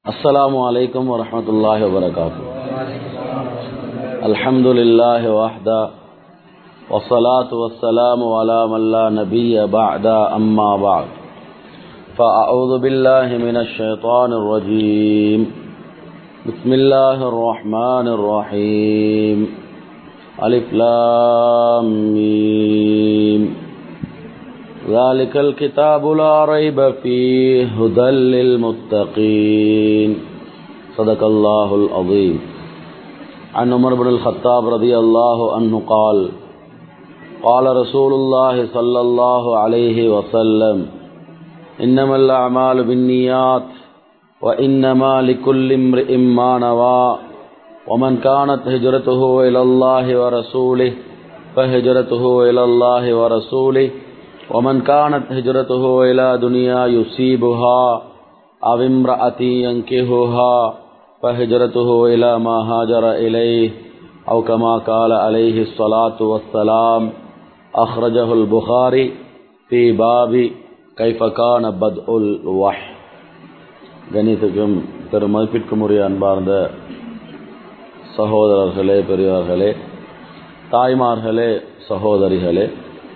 السلام عليكم ورحمة الله وبركاته الحمد لله وحده والصلاة والسلام على من لا نبي بعد أما بعد فأعوذ بالله من الشيطان الرجيم بسم الله الرحمن الرحيم ألف لام ميم ذلك الكتاب لا ريب فيه هدى للمتقين صدق الله العظيم عن عمر بن الخطاب رضي الله عنه قال قال رسول الله صلى الله عليه وسلم إنما الأعمال بالنيات وإنما لكل امرئ ما نوى ومن كانت هجرته إلى الله ورسوله فهجرته إلى الله ورسوله ومن كانت هجرته إلى دنيا يصيبها أو امرأة ينكهها فهجرته إلى ما هاجر إليه أو كما قال عليه الصلاة والسلام أخرجه البخاري في باب كيف كان بدء الوحي கணித்துக்கும் பெரும் மதிப்பிற்கும் உரிய அன்பார்ந்த சகோதரர்களே பெரியவர்களே தாய்மார்களே சகோதரிகளே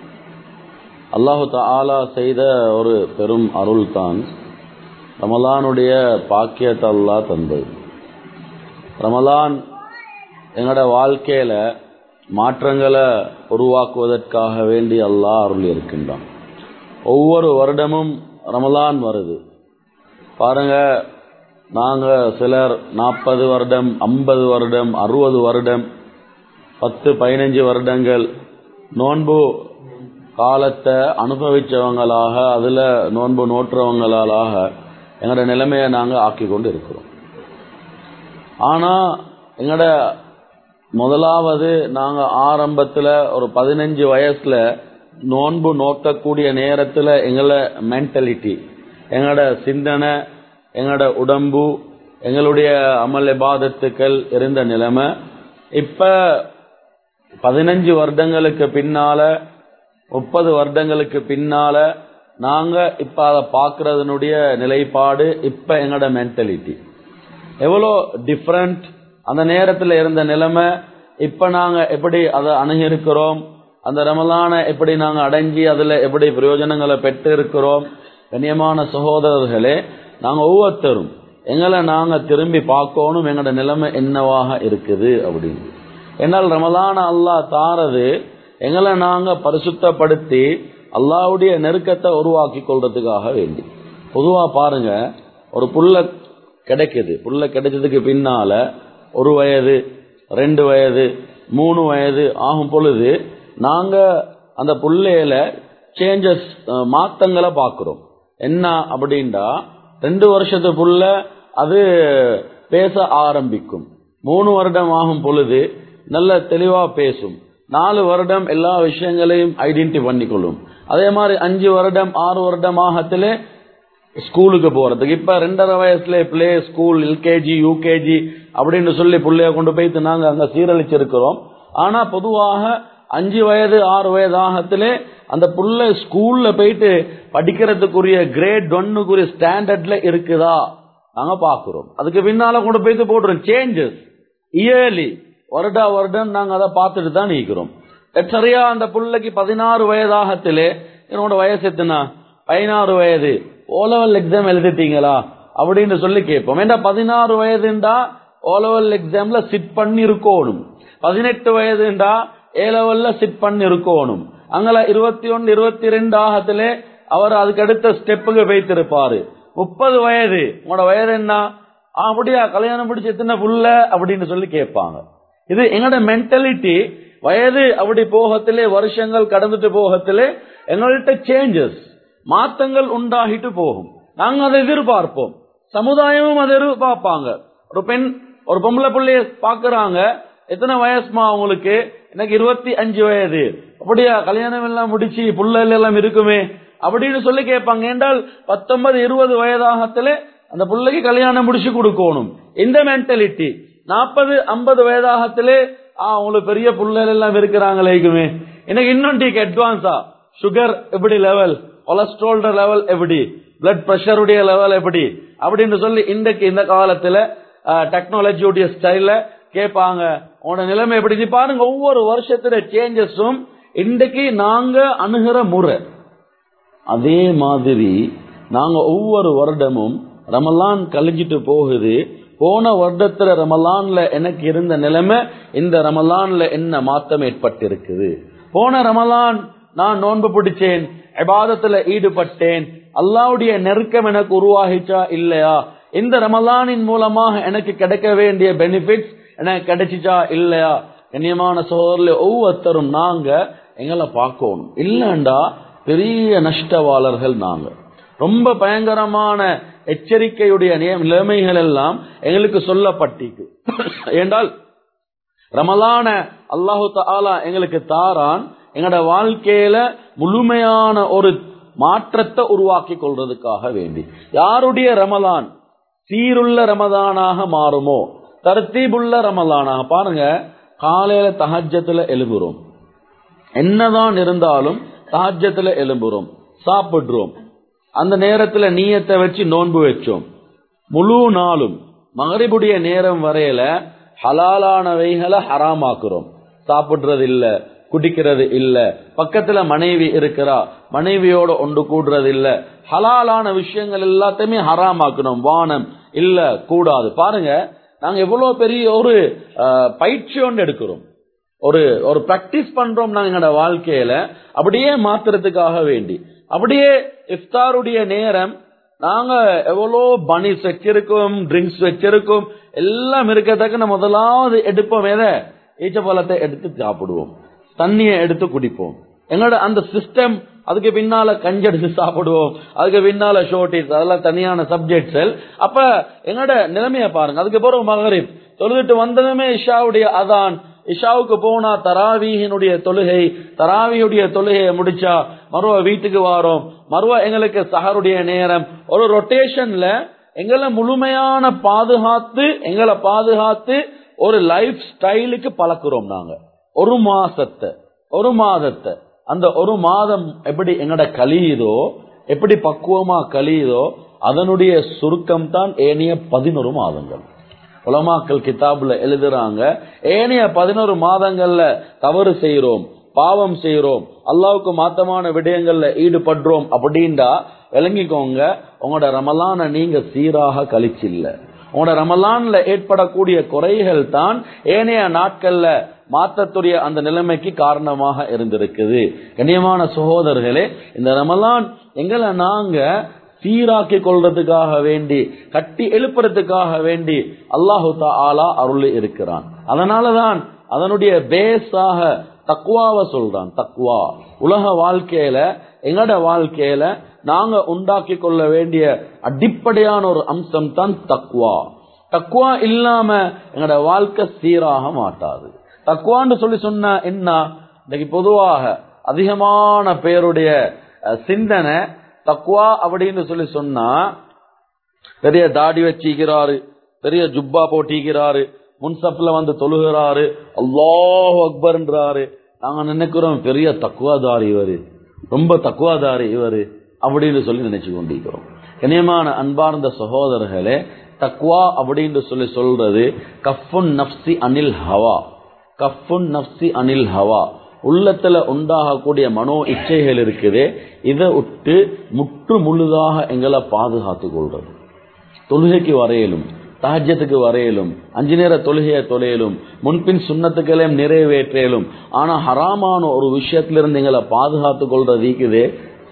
அல்லாஹு தாலா செய்த ஒரு பெரும் அருள் தான் ரமலானுடைய பாக்கியத்தை அல்லா தந்தது ரமலான் எங்களோட வாழ்க்கையில மாற்றங்களை உருவாக்குவதற்காக வேண்டி அல்லாஹ் அருள் இருக்கின்றான் ஒவ்வொரு வருடமும் ரமலான் வருது பாருங்க நாங்க சிலர் நாற்பது வருடம் ஐம்பது வருடம் அறுபது வருடம் பத்து பதினஞ்சு வருடங்கள் நோன்பு காலத்தை அனுபவிச்சவங்களாக அதுல நோன்பு நோற்றுறவங்களாக எங்களோட நிலைமையை நாங்க ஆக்கி கொண்டு இருக்கிறோம் ஆனா எங்களோட முதலாவது நாங்க ஆரம்பத்துல ஒரு பதினஞ்சு வயசுல நோன்பு நோக்கக்கூடிய நேரத்துல எங்களோட மென்டாலிட்டி எங்களோட சிந்தனை எங்களோட உடம்பு எங்களுடைய அமல் இபாதத்துக்கள் இருந்த நிலைமை இப்ப பதினஞ்சு வருடங்களுக்கு பின்னால முப்பது வருடங்களுக்கு பின்னால நாங்க இப்ப அதை பாக்குறதனுடைய நிலைப்பாடு இப்ப எங்களோட மென்டாலிட்டி எவ்வளோ டிஃப்ரெண்ட் அந்த நேரத்தில் இருந்த நிலைமை இப்ப நாங்க எப்படி அதை அணுகிருக்கிறோம் அந்த ரமலான எப்படி நாங்க அடைஞ்சி அதுல எப்படி பிரயோஜனங்களை பெற்று இருக்கிறோம் கண்ணியமான சகோதரர்களே நாங்க ஒவ்வொருத்தரும் எங்களை நாங்க திரும்பி பார்க்கணும் எங்களோட நிலைமை என்னவாக இருக்குது அப்படின்னு என்னால் ரமலான அல்லாஹ் தாரது எங்களை நாங்க பரிசுத்தப்படுத்தி அல்லாவுடைய நெருக்கத்தை உருவாக்கி கொள்றதுக்காக வேண்டி பொதுவா பாருங்க ஒரு புல்ல கிடைக்குது புல்ல கிடைச்சதுக்கு பின்னால ஒரு வயது ரெண்டு வயது மூணு வயது ஆகும் பொழுது நாங்க அந்த புள்ளையில சேஞ்சஸ் மாத்தங்களை பார்க்கிறோம் என்ன அப்படின்டா ரெண்டு வருஷத்து புள்ள அது பேச ஆரம்பிக்கும் மூணு வருடம் ஆகும் பொழுது நல்ல தெளிவா பேசும் நாலு வருடம் எல்லா விஷயங்களையும் ஐடென்டி பண்ணிக்கொள்ளும் அதே மாதிரி அஞ்சு வருடம் ஆறு வருடம் ஆகத்திலே ஸ்கூலுக்கு போறதுக்கு இப்ப ரெண்டரை வயசுல பிளே ஸ்கூல் எல்கேஜி யூகேஜி அப்படின்னு சொல்லி பிள்ளைய கொண்டு போயிட்டு நாங்க அங்க சீரழிச்சிருக்கிறோம் ஆனா பொதுவாக அஞ்சு வயது ஆறு வயது ஆகத்திலே அந்த புள்ள ஸ்கூல்ல போயிட்டு படிக்கிறதுக்குரிய கிரேட் ஒன்னுக்குரிய ஸ்டாண்டர்ட்ல இருக்குதா நாங்க பாக்குறோம் அதுக்கு பின்னால கொண்டு போயிட்டு போடுறோம் சேஞ்சஸ் இயர்லி வருடா வருடம் நாங்க அதை பார்த்துட்டு தான் நீக்கிறோம் சரியா அந்த புள்ளைக்கு பதினாறு வயதாகத்திலே என்னோட வயசு எத்தனா பதினாறு வயது ஓ லெவல் எக்ஸாம் எழுதிட்டீங்களா அப்படின்னு சொல்லி கேட்போம் ஏண்டா பதினாறு வயதுண்டா ஓ லெவல் எக்ஸாம்ல சிட் பண்ணி இருக்கணும் பதினெட்டு வயதுண்டா ஏ லெவல்ல சிட் பண்ணி இருக்கணும் அங்கல இருபத்தி ஒன்னு இருபத்தி ரெண்டு ஆகத்திலே அவர் அதுக்கு அடுத்த ஸ்டெப்புக்கு வைத்திருப்பாரு முப்பது வயது உங்களோட வயது என்ன அப்படியா கல்யாணம் பிடிச்ச எத்தனை புள்ள அப்படின்னு சொல்லி கேட்பாங்க இது எங்களோட மென்டாலிட்டி வயது அப்படி போகத்திலே வருஷங்கள் கடந்துட்டு போகத்திலே எங்கள்கிட்ட சேஞ்சஸ் மாத்தங்கள் உண்டாகிட்டு போகும் நாங்க அதை எதிர்பார்ப்போம் சமுதாயமும் அதை எதிர்பார்ப்பாங்க ஒரு பெண் ஒரு பொம்பளை பிள்ளைய பாக்குறாங்க எத்தனை வயசுமா அவங்களுக்கு எனக்கு இருபத்தி அஞ்சு வயது அப்படியா கல்யாணம் எல்லாம் முடிச்சு புள்ள எல்லாம் இருக்குமே அப்படின்னு சொல்லி கேட்பாங்க என்றால் பத்தொன்பது இருபது வயதாகத்திலே அந்த பிள்ளைக்கு கல்யாணம் முடிச்சு கொடுக்கணும் இந்த மென்டாலிட்டி நாற்பது ஐம்பது வயதாகத்திலே அவங்களுக்கு பெரிய புள்ளல் எல்லாம் இருக்கிறாங்களேக்குமே எனக்கு இன்னும் டீக்கு அட்வான்ஸா சுகர் எப்படி லெவல் கொலஸ்ட்ரால் லெவல் எப்படி பிளட் பிரஷருடைய லெவல் எப்படி அப்படின்னு சொல்லி இன்றைக்கு இந்த காலத்துல டெக்னாலஜியுடைய ஸ்டைல கேட்பாங்க உங்களோட நிலைமை எப்படி நீ பாருங்க ஒவ்வொரு வருஷத்துல சேஞ்சஸும் இன்றைக்கு நாங்க அணுகிற முறை அதே மாதிரி நாங்க ஒவ்வொரு வருடமும் ரமலான் கழிஞ்சிட்டு போகுது போன வருடத்துல ரமலான்ல எனக்கு இருந்த நிலைமை இந்த ரமலான்ல என்ன மாற்றம் ஏற்பட்டிருக்குது போன ரமலான் நான் நோன்பு பிடிச்சேன் இபாதத்துல ஈடுபட்டேன் அல்லாவுடைய நெருக்கம் எனக்கு உருவாகிச்சா இல்லையா இந்த ரமலானின் மூலமாக எனக்கு கிடைக்க வேண்டிய பெனிஃபிட்ஸ் எனக்கு கிடைச்சிச்சா இல்லையா கண்ணியமான சோதரில் ஒவ்வொருத்தரும் நாங்க எங்களை பார்க்கணும் இல்லண்டா பெரிய நஷ்டவாளர்கள் நாங்க ரொம்ப பயங்கரமான எச்சரிக்கையுடைய நிலைமைகள் எல்லாம் எங்களுக்கு சொல்லப்பட்டிருக்கு ஏண்டால் ரமலான அல்லாஹு தாலா எங்களுக்கு தாரான் எங்களோட வாழ்க்கையில முழுமையான ஒரு மாற்றத்தை உருவாக்கி கொள்றதுக்காக வேண்டி யாருடைய ரமலான் சீருள்ள ரமதானாக மாறுமோ தர்த்தீபுள்ள ரமலானாக பாருங்க காலையில தஹஜத்துல எழுபுறோம் என்னதான் இருந்தாலும் தஹஜத்துல எழும்புறோம் சாப்பிடுறோம் அந்த நேரத்துல நீயத்தை வச்சு நோன்பு வச்சோம் முழு நாளும் மகரிபுடைய நேரம் வரையில ஹலாலானவைகளை ஹராமாக்குறோம் சாப்பிடுறது இல்ல குடிக்கிறது இல்ல பக்கத்துல மனைவி இருக்கிறா மனைவியோட ஒன்று கூடுறது இல்ல ஹலாலான விஷயங்கள் எல்லாத்தையுமே ஹராமாக்கணும் வானம் இல்ல கூடாது பாருங்க நாங்க எவ்வளவு பெரிய ஒரு பயிற்சி ஒன்று எடுக்கிறோம் ஒரு ஒரு பிராக்டிஸ் பண்றோம் நாங்க எங்களோட வாழ்க்கையில அப்படியே மாத்துறதுக்காக வேண்டி அப்படியே இஃப்தாருடைய நேரம் நாங்க எவ்வளோ பனிஸ் வச்சிருக்கோம் ட்ரிங்க்ஸ் வச்சிருக்கோம் எல்லாம் இருக்கத்தக்க முதலாவது எடுப்போம் எதை ஈச்சப்பழத்தை எடுத்து சாப்பிடுவோம் தண்ணியை எடுத்து குடிப்போம் எங்களோட அந்த சிஸ்டம் அதுக்கு பின்னால கஞ்சடிச்சு சாப்பிடுவோம் அதுக்கு பின்னால ஷோட்டிஸ் அதெல்லாம் தனியான சப்ஜெக்ட்ஸ் அப்ப எங்களோட நிலைமைய பாருங்க அதுக்கு பிறகு மகரிப் தொழுதுட்டு வந்ததுமே இஷாவுடைய அதான் இஷாவுக்கு போனா தராவீகினுடைய தொழுகை தராவியுடைய தொழுகையை முடிச்சா மறுவ வீட்டுக்கு வாரோம் மறுவ எங்களுக்கு சஹருடைய நேரம் ஒரு ரொட்டேஷன்ல எங்களை முழுமையான பாதுகாத்து எங்களை பாதுகாத்து ஒரு லைஃப் ஸ்டைலுக்கு பழக்கிறோம் நாங்க ஒரு மாசத்தை ஒரு மாதத்தை அந்த ஒரு மாதம் எப்படி எங்கட கழியுதோ எப்படி பக்குவமா கழியுதோ அதனுடைய சுருக்கம் தான் ஏனைய பதினொரு மாதங்கள் உலமாக்கல் கிதாபுல எழுதுறாங்க ஏனைய பதினோரு மாதங்கள்ல தவறு செய்யறோம் பாவம் செய்யறோம் அல்லாவுக்கு மாத்தமான விடயங்கள்ல ஈடுபடுறோம் அப்படின்டா விளங்கிக்கோங்க உங்களோட ரமலான நீங்க சீராக கழிச்சில்ல உங்களோட ரமலான்ல ஏற்படக்கூடிய குறைகள் தான் ஏனைய நாட்கள்ல மாற்றத்துடைய அந்த நிலைமைக்கு காரணமாக இருந்திருக்குது கண்ணியமான சகோதரர்களே இந்த ரமலான் எங்களை நாங்க சீராக்கி கொள்றதுக்காக வேண்டி கட்டி எழுப்புறதுக்காக வேண்டி அல்லாஹு ஆலா அருள் இருக்கிறான் அதனாலதான் அதனுடைய பேஸாக தக்குவாவை சொல்றான் தக்குவா உலக வாழ்க்கையில எங்கட வாழ்க்கையில நாங்க உண்டாக்கி கொள்ள வேண்டிய அடிப்படையான ஒரு அம்சம் தான் தக்குவா தக்குவா இல்லாம எங்கட வாழ்க்கை சீராக மாட்டாது தக்குவான்னு சொல்லி சொன்ன என்ன இன்னைக்கு பொதுவாக அதிகமான பேருடைய சிந்தனை தக்குவா அப்படின்னு சொல்லி சொன்னா பெரிய தாடி வச்சிக்கிறாரு பெரிய ஜுப்பா போட்டிக்கிறாரு முன்சப்ல வந்து தொழுகிறாரு அல்லாஹ் அக்பர்ன்றாரு நாங்க நினைக்கிறோம் பெரிய தக்குவாதாரி இவரு ரொம்ப தக்குவாதாரி இவரு அப்படின்னு சொல்லி நினைச்சு கொண்டிருக்கிறோம் கனியமான அன்பார்ந்த சகோதரர்களே தக்வா அப்படின்னு சொல்லி சொல்றது கஃபுன் நப்சி அனில் ஹவா கஃபுன் நப்சி அனில் ஹவா உள்ளத்துல உண்டாகக்கூடிய மனோ இச்சைகள் இருக்குது இதை விட்டு முற்று முழுதாக எங்களை பாதுகாத்து கொள்றது தொழுகைக்கு வரையிலும் தாஜ்யத்துக்கு வரையிலும் அஞ்சு நேர தொழுகையை தொலையிலும் முன்பின் சுண்ணத்துக்களையும் நிறைவேற்றலும் ஆனா ஹராமான ஒரு விஷயத்திலிருந்து எங்களை பாதுகாத்து கொள்றது இருக்குது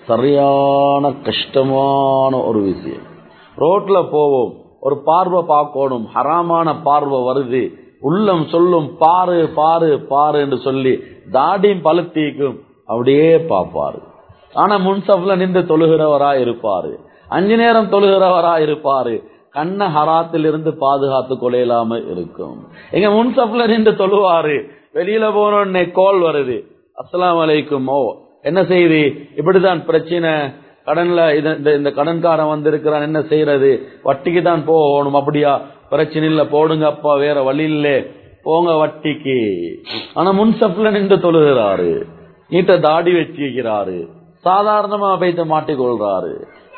சரியான கஷ்டமான ஒரு விஷயம் ரோட்ல போவோம் ஒரு பார்வை பார்க்கணும் ஹராமான பார்வை வருது உள்ளம் சொல்லும் பாரு பாரு பாரு என்று சொல்லி தாடியும் பழுத்திக்கும் அப்படியே பார்ப்பாரு ஆனா முன்சப்ல நின்று தொழுகிறவரா இருப்பாரு அஞ்சு நேரம் தொழுகிறவரா இருப்பாரு கண்ண ஹராத்தில் இருந்து பாதுகாத்து கொள்ளையிலாம இருக்கும் எங்க முன்சப்ல நின்று தொழுவாரு வெளியில போனோடனே கோல் வருது அஸ்லாம் வலைக்கும் ஓ என்ன செய்தி இப்படிதான் பிரச்சனை கடன்ல இந்த கடன்காரன் வந்திருக்கிறான் என்ன செய்யறது வட்டிக்கு தான் போகணும் அப்படியா பிரச்சனை இல்ல போடுங்க அப்பா வேற வழி இல்ல போங்க வட்டிக்கு ஆனா முன்சப்ல நின்று தொழுகிறாரு நீட்ட தாடி வச்சிருக்கிறாரு சாதாரணமா பைத்த மாட்டிக்கொள்றாரு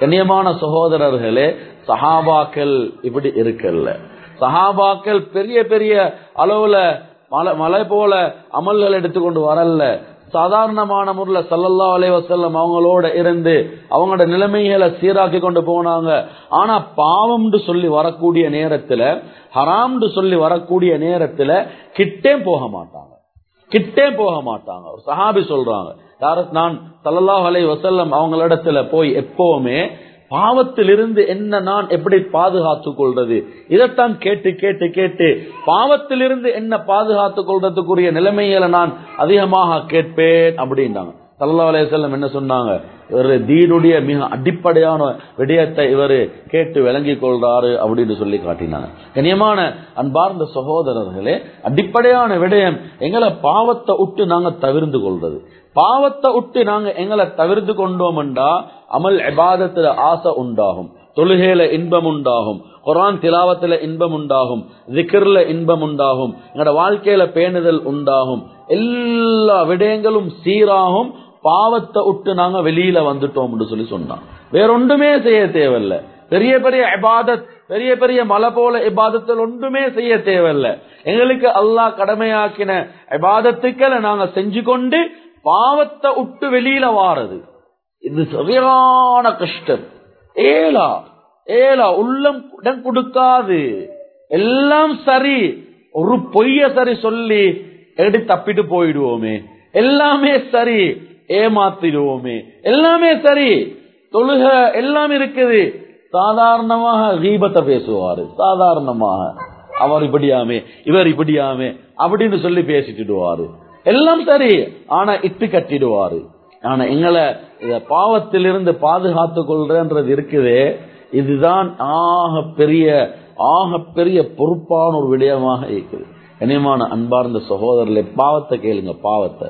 கண்ணியமான சகோதரர்களே சஹாபாக்கள் இப்படி இருக்கல்ல சஹாபாக்கள் பெரிய பெரிய அளவுல மலை மலை போல அமல்கள் எடுத்துக்கொண்டு வரல சாதாரணமான முறையில் சல்லல்லா அலைஹி வஸல்லம் அவங்களோட இருந்து அவங்களோட நிலைமைகளை சீராக்கி கொண்டு போனாங்க ஆனா பாவம்னு சொல்லி வரக்கூடிய நேரத்துல ஹராம்னு சொல்லி வரக்கூடிய நேரத்துல கிட்டே போக மாட்டாங்க கிட்டே போக மாட்டாங்க ஒரு சஹாபி சொல்றாங்க யார நான் சல்லல்லாஹு அலைஹி வஸல்லம் அவங்களிடத்துல போய் எப்பவுமே பாவத்திலிருந்து என்ன நான் எப்படி பாதுகாத்துக் கொள்றது இதைத்தான் கேட்டு கேட்டு கேட்டு பாவத்திலிருந்து என்ன பாதுகாத்துக் கொள்றதுக்குரிய நிலைமைகளை நான் அதிகமாக கேட்பேன் அப்படின்னாங்க சல்லா அலையம் என்ன சொன்னாங்க இவர் தீனுடைய மிக அடிப்படையான விடயத்தை இவர் கேட்டு விளங்கி கொள்றாரு அப்படின்னு சொல்லி காட்டினாங்க கண்ணியமான அன்பார்ந்த சகோதரர்களே அடிப்படையான விடயம் எங்களை பாவத்தை விட்டு நாங்க தவிர்ந்து கொள்றது பாவத்தை விட்டு நாங்க எங்களை தவிர்த்து கொண்டோம்டா அமல் இபாதத்துல ஆசை உண்டாகும் தொழுகையில இன்பம் உண்டாகும் குரான் திலாவத்துல இன்பம் உண்டாகும் திக்ர்ல இன்பம் உண்டாகும் எங்களோட வாழ்க்கையில பேணுதல் உண்டாகும் எல்லா விடயங்களும் சீராகும் பாவத்தை விட்டு நாங்க வெளியில வந்துட்டோம்னு சொல்லி சொன்னான் வேற ஒன்றுமே செய்ய தேவையில்ல பெரிய பெரிய இபாதத் பெரிய பெரிய மலை போல இபாதத்தில் ஒன்றுமே செய்ய தேவையில்ல எங்களுக்கு அல்லாஹ் கடமையாக்கின இபாதத்துக்களை நாங்க செஞ்சு கொண்டு பாவத்தை விட்டு வெளியில வாரது இது சரியான கஷ்டம் ஏலா ஏலா உள்ளம் இடம் கொடுக்காது எல்லாம் சரி ஒரு பொய்ய சரி சொல்லி எடுத்து தப்பிட்டு போயிடுவோமே எல்லாமே சரி ஏமாத்திடுவோமே எல்லாமே சரி தொழுக எல்லாம் இருக்குது சாதாரணமாக கீபத்தை பேசுவாரு சாதாரணமாக அவர் இப்படியாமே இவர் இப்படியாமே அப்படின்னு சொல்லி பேசிட்டுடுவாரு எல்லாம் சரி ஆனா இட்டு கட்டிடுவாரு ஆனா எங்களை இத பாவத்திலிருந்து பாதுகாத்துக் கொள்றன்றது இருக்குதே இதுதான் ஆக பெரிய ஆக பெரிய பொறுப்பான ஒரு விடயமாக இருக்குது கனியமான அன்பார்ந்த சகோதரர்களே பாவத்தை கேளுங்க பாவத்தை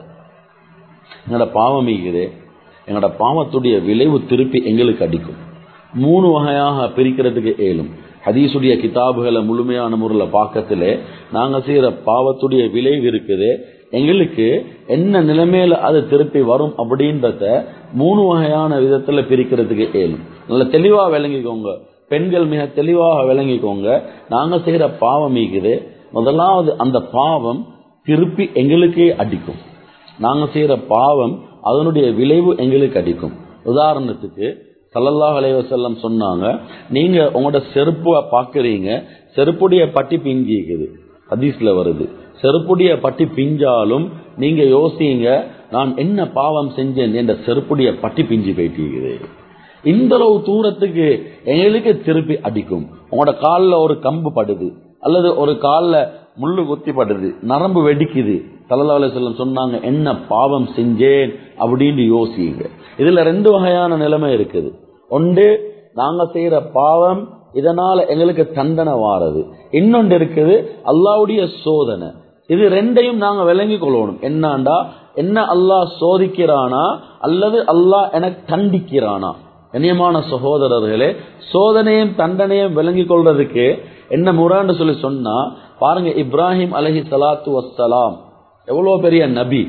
எங்களோட பாவம் இருக்குது எங்களோட பாவத்துடைய விளைவு திருப்பி எங்களுக்கு அடிக்கும் மூணு வகையாக பிரிக்கிறதுக்கு ஏலும் ஹதீசுடைய கிதாபுகளை முழுமையான முறையில் பார்க்கத்துல நாங்க செய்யற பாவத்துடைய விளைவு இருக்குது எங்களுக்கு என்ன நிலைமையில அது திருப்பி வரும் அப்படின்றத மூணு வகையான விதத்துல பிரிக்கிறதுக்கு ஏலும் நல்ல தெளிவா விளங்கிக்கோங்க பெண்கள் மிக தெளிவாக விளங்கிக்கோங்க நாங்க செய்யற பாவம் இருக்குது முதலாவது அந்த பாவம் திருப்பி எங்களுக்கே அடிக்கும் நாங்க செய்யற பாவம் அதனுடைய விளைவு எங்களுக்கு அடிக்கும் உதாரணத்துக்கு சல்லல்லாஹ் அலைவசல்லம் சொன்னாங்க நீங்க உங்களோட செருப்பை பாக்குறீங்க செருப்புடைய பட்டி பிஞ்சிக்குது ஹதீஸ்ல வருது செருப்புடைய பட்டி பிஞ்சாலும் நீங்க யோசிங்க நான் என்ன பாவம் செஞ்சேன் என்ற செருப்புடைய பட்டி பிஞ்சு போயிட்டு இந்த அளவு தூரத்துக்கு எங்களுக்கு திருப்பி அடிக்கும் உங்களோட காலில் ஒரு கம்பு படுது அல்லது ஒரு காலில் முள்ளு குத்தி படுது நரம்பு வெடிக்குது சல்லா செல்லம் சொன்னாங்க என்ன பாவம் செஞ்சேன் அப்படின்னு யோசிங்க இதுல ரெண்டு வகையான நிலைமை இருக்குது ஒன்று நாங்க செய்யற பாவம் இதனால எங்களுக்கு தண்டனை வாரது இன்னொன்று இருக்குது அல்லாவுடைய சோதனை இது ரெண்டையும் நாங்க விளங்கி கொள்ளணும் என்னாண்டா என்ன அல்லாஹ் சோதிக்கிறானா அல்லது அல்லாஹ் எனக்கு தண்டிக்கிறானா கண்ணியமான சகோதரர்களே சோதனையும் தண்டனையும் விளங்கி கொள்றதுக்கு என்ன முறான்னு சொல்லி சொன்னா பாருங்க இப்ராஹிம் அலஹி சலாத்து வசலாம் எவ்வளவு பெரிய நபி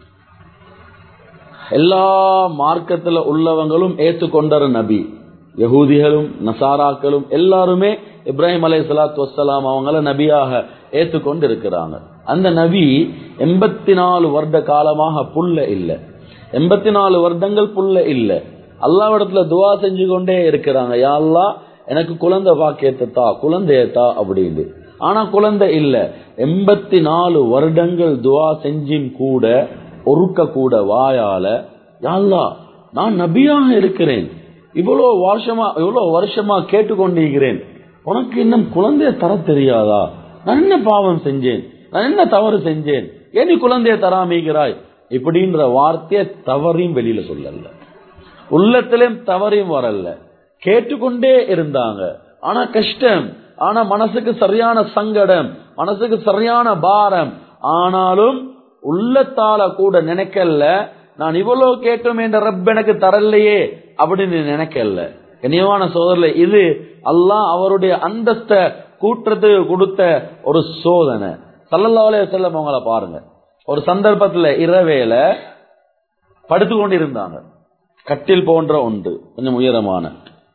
எல்லா மார்க்கத்துல உள்ளவங்களும் ஏற்றுக்கொண்டற நபி யகூதிகளும் நசாராக்களும் எல்லாருமே இப்ராஹிம் அலை சலாத்து வசலாம் அவங்கள நபியாக ஏற்றுக்கொண்டு இருக்கிறாங்க அந்த நபி எண்பத்தி நாலு வருட காலமாக புல்ல இல்ல எண்பத்தி நாலு வருடங்கள் புல்ல இல்ல அல்லாவிடத்துல துவா செஞ்சு கொண்டே இருக்கிறாங்க யாழ்லா எனக்கு குழந்தை பாக்கியத்தா குழந்தையத்தா அப்படின்னு ஆனா குழந்தை இல்ல எண்பத்தி நாலு வருடங்கள் துவா செஞ்சும் கூட ஒருக்க கூட வாயால யாழ்லா நான் நபியாக இருக்கிறேன் இவ்வளவு வருஷமா இவ்வளவு வருஷமா கேட்டுக்கொண்டிருக்கிறேன் உனக்கு இன்னும் குழந்தைய தர தெரியாதா நான் என்ன பாவம் செஞ்சேன் நான் என்ன தவறு செஞ்சேன் ஏன் நீ குழந்தைய தராமிக்கிறாய் இப்படின்ற வார்த்தையை தவறையும் வெளியில சொல்லல உள்ளத்திலும் தவறையும் வரல கேட்டுக்கொண்டே இருந்தாங்க ஆனா கஷ்டம் ஆனா மனசுக்கு சரியான சங்கடம் மனசுக்கு சரியான பாரம் ஆனாலும் உள்ளத்தால கூட நினைக்கல நான் இவ்வளவு கேட்டும் என்ற ரப் எனக்கு தரலையே அப்படின்னு நினைக்கல கனியமான சோதரில் இது அல்லாஹ் அவருடைய அந்தஸ்த கூற்றத்துக்கு கொடுத்த ஒரு சோதனை சல்லல்லாஹே செல்லம் அவங்கள பாருங்க ஒரு சந்தர்ப்பத்துல இரவேல படுத்து கொண்டிருந்தாங்க கட்டில் போன்ற ஒன்று கொஞ்சம் உயரமான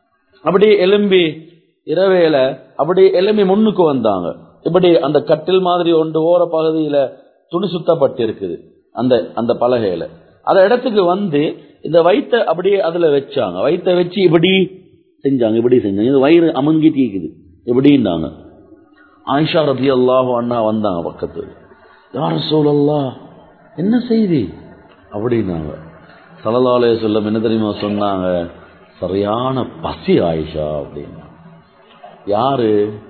அப்படி எலும்பி இரவேல அப்படி எலும்பி முன்னுக்கு வந்தாங்க இப்படி அந்த கட்டில் மாதிரி ஒன்று ஓர பகுதியில துணி சுத்தப்பட்டிருக்குது அந்த அந்த பலகையில அந்த இடத்துக்கு வந்து இந்த வயித்தை அப்படியே அதுல வச்சாங்க வயித்தை வச்சு இப்படி செஞ்சாங்க இப்படி செஞ்சாங்க இது வயிறு அமுங்கி தீக்குது இப்படின்னாங்க ஆயிஷா ரபி அல்லாஹ் அண்ணா வந்தாங்க பக்கத்து யார சூழல்லா என்ன செய்தி அப்படின்னாங்க சலலாலய சொல்லம் என்ன தெரியுமா சொன்னாங்க சரியான பசி ஆயிஷா அப்படின்னா யாரு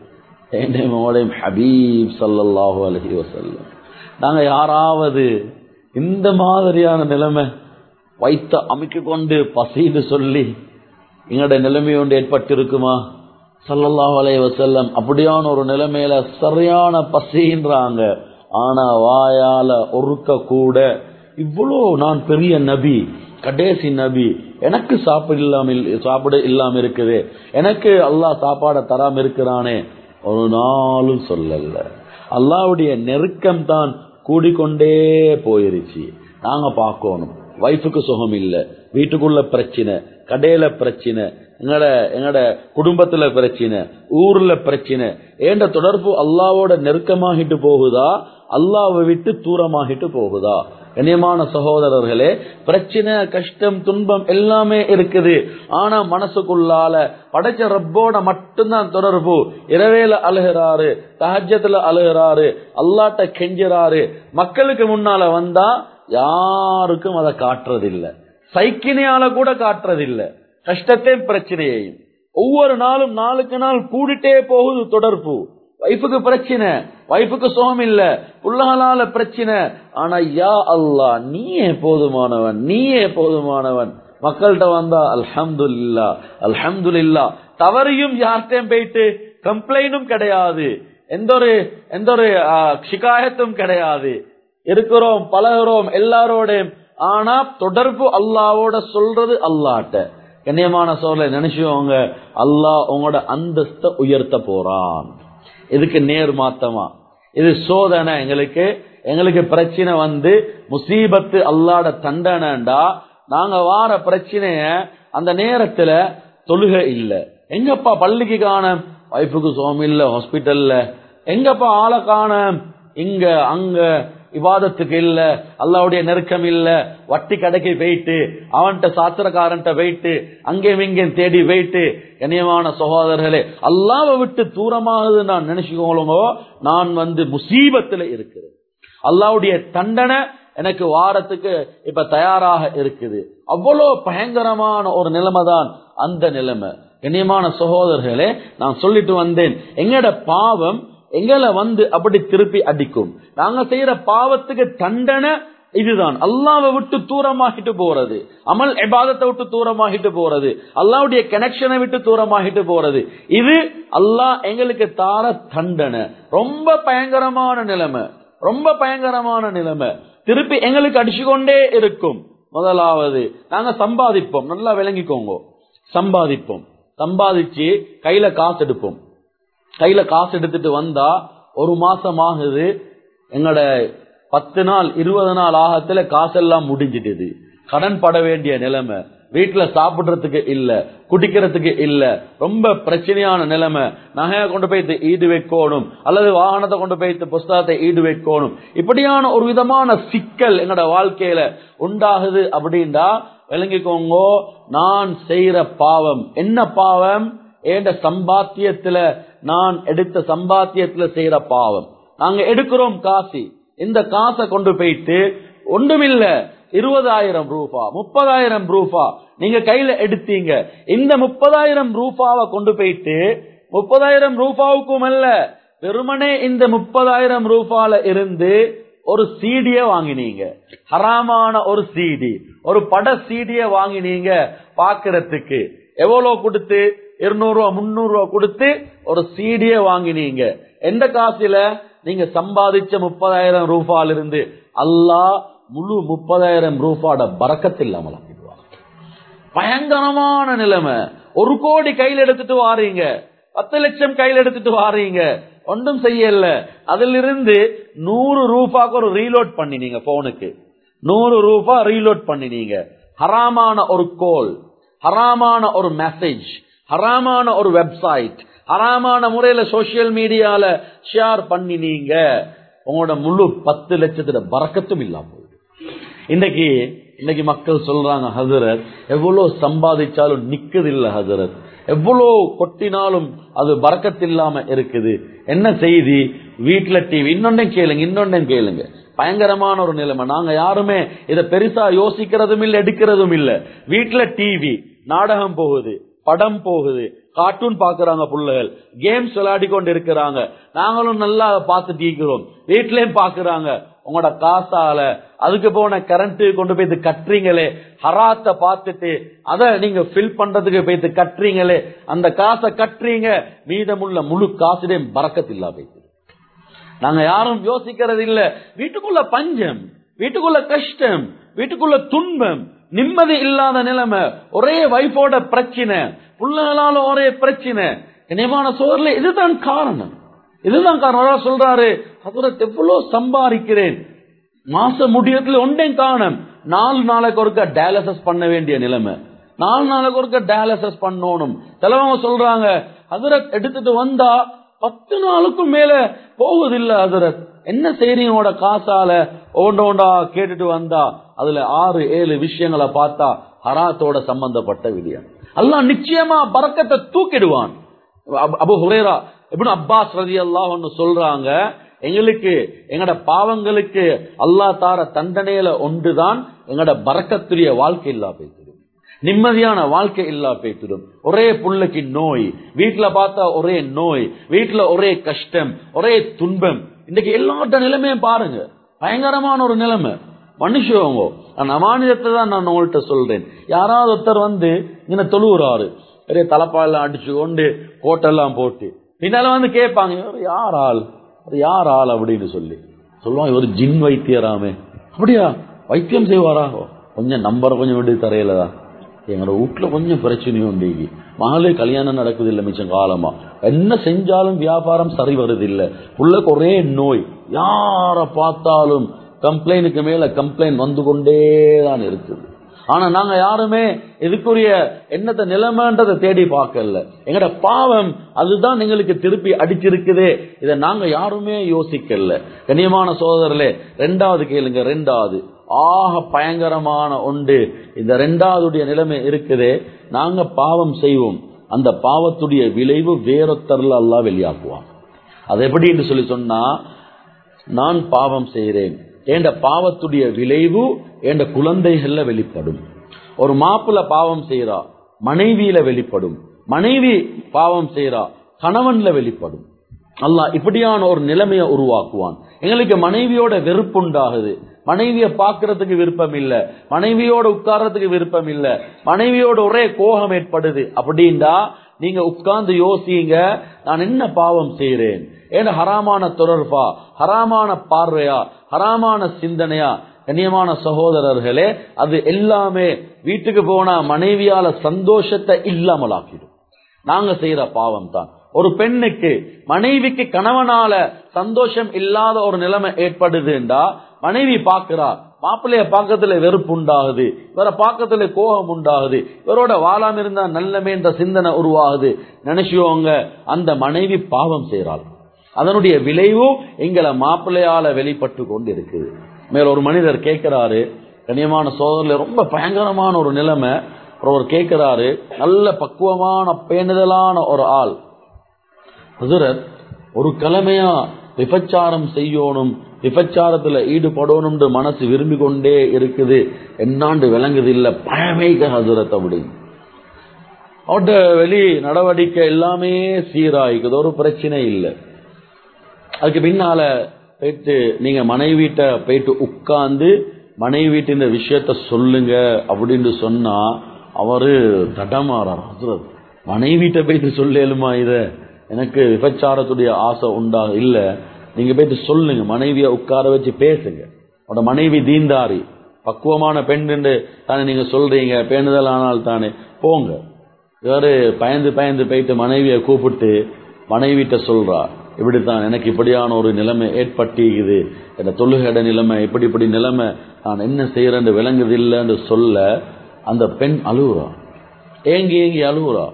என்னோடையும் ஹபீப் சல்லல்லாஹு அலஹி வசல்லம் நாங்க யாராவது இந்த மாதிரியான நிலைமை வைத்த அமைக்க கொண்டு பசின்னு சொல்லி எங்களோட நிலைமை ஒன்று ஏற்பட்டிருக்குமா சல்லல்லாஹு அலைஹி வஸல்லம் அப்படியான ஒரு நிலைமையில சரியான பசின்றாங்க ஆனா வாயால ஒருக்க கூட இவ்வளோ நான் பெரிய நபி கடைசி நபி எனக்கு சாப்பிட இல்லாம சாப்பிட இல்லாம இருக்குது எனக்கு அல்லாஹ் சாப்பாட தராம இருக்கிறானே ஒரு நாளும் சொல்லல அல்லாவுடைய நெருக்கம் தான் கூடிக்கொண்டே போயிருச்சு நாங்க பார்க்கணும் வைஃபுக்கு சுகம் இல்ல வீட்டுக்குள்ள பிரச்சனை கடையில பிரச்சனை எங்கட எங்கட குடும்பத்துல பிரச்சனை ஊர்ல பிரச்சனை ஏண்ட தொடர்பு அல்லாவோட நெருக்கமாகிட்டு போகுதா அல்லாவை விட்டு தூரமாகிட்டு போகுதா கண்ணியமான சகோதரர்களே பிரச்சனை கஷ்டம் துன்பம் எல்லாமே இருக்குது ஆனா மனசுக்குள்ளால படைச்ச ரப்போட மட்டும்தான் தொடர்பு இரவேல அழுகிறாரு தஹஜத்துல அழுகிறாரு அல்லாட்ட கெஞ்சுறாரு மக்களுக்கு முன்னால வந்தா யாருக்கும் அதை காட்டுறதில்லை சைக்கினையால கூட காட்டுறதில்லை கஷ்டத்தையும் பிரச்சனையையும் ஒவ்வொரு நாளும் நாளுக்கு நாள் கூடிட்டே போகுது தொடர்பு வைஃபுக்கு பிரச்சனை வைஃபுக்கு சோகம் இல்ல புள்ளகளால பிரச்சனை ஆனா யா அல்லா நீயே போதுமானவன் நீயே போதுமானவன் மக்கள்கிட்ட வந்தா அல்ஹம்து இல்லா அல்ஹம்து இல்லா தவறையும் யார்கிட்டையும் போயிட்டு கம்ப்ளைண்டும் கிடையாது எந்த ஒரு எந்த ஒரு ஷிகாயத்தும் கிடையாது இருக்கிறோம் பழகிறோம் எல்லாரோடையும் ஆனா தொடர்பு அல்லாவோட சொல்றது அல்லாட்ட கண்ணியமான சொல்ல நினைச்சுவோங்க அல்லாஹ் உங்களோட அந்தஸ்த உயர்த்த போறான் இதுக்கு நேர் மாத்தமா இது சோதனை எங்களுக்கு எங்களுக்கு பிரச்சனை வந்து முசீபத்து அல்லாட தண்டனைண்டா நாங்க வார பிரச்சனைய அந்த நேரத்துல தொழுகை இல்ல எங்கப்பா பள்ளிக்கு காண வைஃபுக்கு சோம் இல்ல ஹாஸ்பிட்டல்ல எங்கப்பா ஆளை காண இங்க அங்க விவாதத்துக்கு இல்ல அல்லாவுடைய நெருக்கம் இல்ல வட்டி கடைக்கு போயிட்டு அவன்கிட்ட சாத்திரக்காரன்ட்ட போயிட்டு அங்கேயும் இங்கேயும் தேடி போயிட்டு கண்ணியமான சகோதரர்களே அல்லாவை விட்டு தூரமாகுது நான் நினைச்சுக்கோங்களோ நான் வந்து முசீபத்துல இருக்கிறேன் அல்லாவுடைய தண்டனை எனக்கு வாரத்துக்கு இப்ப தயாராக இருக்குது அவ்வளோ பயங்கரமான ஒரு நிலைமை தான் அந்த நிலைமை கண்ணியமான சகோதரர்களே நான் சொல்லிட்டு வந்தேன் எங்கட பாவம் எங்களை வந்து அப்படி திருப்பி அடிக்கும் நாங்க செய்யற பாவத்துக்கு தண்டனை இதுதான் அல்லாவை விட்டு தூரமாகிட்டு போறது அமல் எபாதத்தை விட்டு தூரமாகிட்டு போறது அல்லாவுடைய கனெக்ஷனை விட்டு தூரமாகிட்டு போறது இது அல்லாஹ் எங்களுக்கு தார தண்டனை ரொம்ப பயங்கரமான நிலைமை ரொம்ப பயங்கரமான நிலைமை திருப்பி எங்களுக்கு அடிச்சுக்கொண்டே இருக்கும் முதலாவது நாங்க சம்பாதிப்போம் நல்லா விளங்கிக்கோங்க சம்பாதிப்போம் சம்பாதிச்சு கையில காசு எடுப்போம் கையில காசு எடுத்துட்டு வந்தா ஒரு மாசம் ஆகுது எங்கட பத்து நாள் இருபது நாள் ஆகத்துல காசெல்லாம் முடிஞ்சிட்டுது கடன் பட வேண்டிய நிலைமை வீட்டுல சாப்பிடுறதுக்கு இல்ல குடிக்கிறதுக்கு இல்ல ரொம்ப பிரச்சனையான நிலைமை நகைய கொண்டு போய் ஈடு வைக்கணும் அல்லது வாகனத்தை கொண்டு போய் புஸ்தகத்தை ஈடு வைக்கணும் இப்படியான ஒரு விதமான சிக்கல் எங்கட வாழ்க்கையில உண்டாகுது அப்படின்டா விளங்கிக்கோங்க நான் செய்யற பாவம் என்ன பாவம் ஏண்ட சம்பாத்தியத்துல நான் எடுத்த சம்பாத்தியத்துல செய்யற பாவம் நாங்க எடுக்கிறோம் காசி இந்த காசை கொண்டு போயிட்டு ஒன்றுமில்ல இருபதாயிரம் ரூபா முப்பதாயிரம் ரூபா நீங்க கையில எடுத்தீங்க இந்த முப்பதாயிரம் ரூபாவை கொண்டு போயிட்டு முப்பதாயிரம் ரூபாவுக்கும் அல்ல வெறுமனே இந்த முப்பதாயிரம் ரூபால இருந்து ஒரு சீடிய வாங்கினீங்க ஹராமான ஒரு சீடி ஒரு பட சீடிய வாங்கினீங்க பாக்குறதுக்கு எவ்வளவு கொடுத்து இருநூறு ரூபா முன்னூறு ரூபா கொடுத்து ஒரு சீடிய வாங்கினீங்க எந்த காசுல நீங்க சம்பாதிச்ச முப்பதாயிரம் ரூபாயில இருந்து அல்லாஹ் முழு முப்பதாயிரம் ரூபாட பறக்கத்தில் இல்லாமல் ஆக்கிடுவார் பயங்கரமான நிலைமை ஒரு கோடி கையில் எடுத்துட்டு வாரீங்க பத்து லட்சம் கையில் எடுத்துட்டு வாரீங்க ஒன்றும் செய்யல அதுல இருந்து நூறு ரூபாய்க்கு ஒரு ரீலோட் பண்ணினீங்க போனுக்கு நூறு ரூபாய் ரீலோட் பண்ணினீங்க ஹராமான ஒரு கோல் ஹராமான ஒரு மெசேஜ் ஹராமான ஒரு வெப்சைட் ஹராமான முறையில சோசியல் மீடியால ஷேர் பண்ணினீங்க உங்களோட முழு பத்து லட்சத்துல பறக்கத்தும் இல்லாம போகுது இன்னைக்கு இன்னைக்கு மக்கள் சொல்றாங்க ஹசரத் எவ்வளவு சம்பாதிச்சாலும் நிக்குது இல்ல ஹசரத் எவ்வளவு கொட்டினாலும் அது பறக்கத்தில்லாம இருக்குது என்ன செய்தி வீட்டுல டிவி இன்னொன்னையும் கேளுங்க இன்னொன்னையும் கேளுங்க பயங்கரமான ஒரு நிலைமை நாங்க யாருமே இதை பெருசா யோசிக்கிறதும் இல்ல எடுக்கிறதும் இல்ல வீட்டுல டிவி நாடகம் போகுது படம் போகுது கார்ட்டூன் பாக்குறாங்க பிள்ளைகள் கேம்ஸ் விளையாடி கொண்டு இருக்கிறாங்க நாங்களும் நல்லா பார்த்துட்டு இருக்கிறோம் வீட்லயும் பாக்குறாங்க உங்களோட காசால அதுக்கு போன கரண்ட் கொண்டு போய் கட்டுறீங்களே ஹராத்த பார்த்துட்டு அதை நீங்க ஃபில் பண்றதுக்கு போய் கட்டுறீங்களே அந்த காசை கட்டுறீங்க மீதமுள்ள முழு காசுடையும் பறக்கத்தில்லா போயிட்டு நாங்க யாரும் யோசிக்கிறது இல்ல வீட்டுக்குள்ள பஞ்சம் வீட்டுக்குள்ள கஷ்டம் வீட்டுக்குள்ள துன்பம் நிம்மதி இல்லாத நிலைமை ஒரே வைஃபோட பிரச்சனை பிள்ளைகளால ஒரே பிரச்சனை இனிமான சோதரில் இதுதான் காரணம் இதுதான் காரணம் அதான் சொல்றாரு ஹசரத் எவ்வளவு சம்பாதிக்கிறேன் மாச முடியத்துல ஒன்றையும் காணும் நாலு நாளைக்கு ஒருக்க டயாலிசிஸ் பண்ண வேண்டிய நிலைமை நாலு நாளைக்கு ஒருக்க டயாலிசிஸ் பண்ணணும் சிலவங்க சொல்றாங்க ஹசரத் எடுத்துட்டு வந்தா பத்து நாளுக்கும் மேல போகுதில்ல ஹசரத் என்ன செய்றீங்களோட காசால ஓண்ட ஓண்டா கேட்டுட்டு வந்தா அதுல ஆறு ஏழு விஷயங்களை பார்த்தா ஹராத்தோட சம்பந்தப்பட்ட விடயம் அல்லாஹ் நிச்சயமா பறக்கத்தை தூக்கிடுவான் Abu- Abu Hurairah ibn Abbas ரதி அல்லாஹ் சொல்றாங்க எங்களுக்கு எங்கட பாவங்களுக்கு அல்லாஹ் தார தண்டனையில ஒன்றுதான் எங்கட பறக்கத்துரிய வாழ்க்கை இல்லா போய்த்திடும் நிம்மதியான வாழ்க்கை இல்லா போய்த்திடும் ஒரே புள்ளைக்கு நோய் வீட்டுல பார்த்தா ஒரே நோய் வீட்டுல ஒரே கஷ்டம் ஒரே துன்பம் இன்னைக்கு எல்லாட்ட நிலைமையும் பாருங்க பயங்கரமான ஒரு நிலைமை மனுஷவங்க நான் அமானிதத்தை தான் நான் உங்கள்கிட்ட சொல்றேன் யாராவது ஒருத்தர் வந்து இங்க தொழுவுறாரு பெரிய தலைப்பாலாம் அடிச்சு கொண்டு கோட்டெல்லாம் போட்டு பின்னால வந்து கேட்பாங்க இவர் யார் ஆள் அது யார் ஆள் அப்படின்னு சொல்லி சொல்லுவாங்க இவர் ஜின் வைத்தியராமே அப்படியா வைத்தியம் செய்வாரா கொஞ்சம் நம்பரை கொஞ்சம் விட்டு தரையிலதா எங்களோட வீட்டுல கொஞ்சம் பிரச்சனையும் உண்டு மகளே கல்யாணம் நடக்குது இல்ல மிச்சம் காலமா என்ன செஞ்சாலும் வியாபாரம் சரி வருது இல்ல உள்ளக்கு ஒரே நோய் யார பார்த்தாலும் கம்ப்ளைண்ட்டுக்கு மேல கம்ப்ளைண்ட் வந்து கொண்டே தான் இருக்குது ஆனா நாங்க யாருமே இதுக்குரிய என்னத்த நிலைமைன்றதை தேடி பார்க்கல எங்கட பாவம் அதுதான் எங்களுக்கு திருப்பி அடிச்சிருக்குதே இதை நாங்க யாருமே யோசிக்கல கண்ணியமான சோதரர்களே ரெண்டாவது கேளுங்க ரெண்டாவது ஆக பயங்கரமான ஒன்று இந்த ரெண்டாவதுடைய நிலைமை இருக்குதே நாங்க பாவம் செய்வோம் அந்த பாவத்துடைய விளைவு வேறொத்தர்ல அல்லாஹ் வெளியாக்குவான் அது எப்படி என்று சொல்லி சொன்னா நான் பாவம் செய்கிறேன் என்ற பாவத்துடைய விளைவு என்ற குழந்தைகள்ல வெளிப்படும் ஒரு மாப்பிள்ள பாவம் செய்யறா மனைவியில வெளிப்படும் மனைவி பாவம் செய்யறா கணவன்ல வெளிப்படும் அல்லாஹ் இப்படியான ஒரு நிலைமையை உருவாக்குவான் எங்களுக்கு மனைவியோட வெறுப்புண்டாகுது மனைவிய பார்க்கறதுக்கு விருப்பம் இல்ல மனைவியோட உட்கார்றதுக்கு விருப்பம் இல்ல மனைவியோட ஒரே கோபம் ஏற்படுது அப்படின்டா நீங்க உட்கார்ந்து யோசிங்க நான் என்ன பாவம் செய்கிறேன் ஏன்னா ஹராமான தொடர்பா ஹராமான பார்வையா ஹராமான சிந்தனையா கண்ணியமான சகோதரர்களே அது எல்லாமே வீட்டுக்கு போனா மனைவியால சந்தோஷத்தை இல்லாமலாக்கிடும் நாங்க செய்யற பாவம் தான் ஒரு பெண்ணுக்கு மனைவிக்கு கணவனால சந்தோஷம் இல்லாத ஒரு நிலைமை ஏற்படுதுண்டா மனைவி பாக்குறா மாப்பிள்ளைய பாக்கத்துல வெறுப்பு உண்டாகுது இவர பாக்கத்துல கோபம் உண்டாகுது இவரோட வாழாம இருந்தா நல்லமே என்ற சிந்தனை உருவாகுது நினைச்சுவோங்க அந்த மனைவி பாவம் செய்யறாள் அதனுடைய விளைவு எங்களை மாப்பிள்ளையால வெளிப்பட்டு கொண்டு இருக்குது மேல ஒரு மனிதர் கேட்கிறாரு கண்ணியமான சோதரில் ரொம்ப பயங்கரமான ஒரு நிலைமை அவர் கேட்கிறாரு நல்ல பக்குவமான பேணுதலான ஒரு ஆள் ஹசுரத் ஒரு கிழமையா விபச்சாரம் செய்யணும் விபச்சாரத்துல ஈடுபடணும்னு மனசு விரும்பி கொண்டே இருக்குது என்னாண்டு விளங்குது இல்ல பயமேக ஹசுரத் அப்படின்னு அவட்ட வெளி நடவடிக்கை எல்லாமே சீராயிக்குது ஒரு பிரச்சனை இல்லை அதுக்கு பின்னால போயிட்டு நீங்க மனைவிட்ட போயிட்டு உட்கார்ந்து மனைவி வீட்டு இந்த விஷயத்த சொல்லுங்க அப்படின்னு சொன்னா அவரு தடமாறார் ஹசரத் மனைவிட்ட போயிட்டு சொல்லலுமா இத எனக்கு விபச்சாரத்துடைய ஆசை உண்டா இல்ல நீங்க போயிட்டு சொல்லுங்க மனைவிய உட்கார வச்சு பேசுங்க அவட மனைவி தீந்தாரி பக்குவமான பெண் தானே நீங்க சொல்றீங்க பேணுதல் ஆனால் தானே போங்க இவரு பயந்து பயந்து போயிட்டு மனைவியை கூப்பிட்டு மனைவிட்ட சொல்றா இப்படித்தான் எனக்கு இப்படியான ஒரு நிலைமை ஏற்பட்டிக்குது என் தொழுகையிட நிலைமை இப்படி இப்படி நிலைமை நான் என்ன செய்யறேன்னு விளங்குது இல்லைன்னு சொல்ல அந்த பெண் அழுகுறா ஏங்கி ஏங்கி அழுகுறா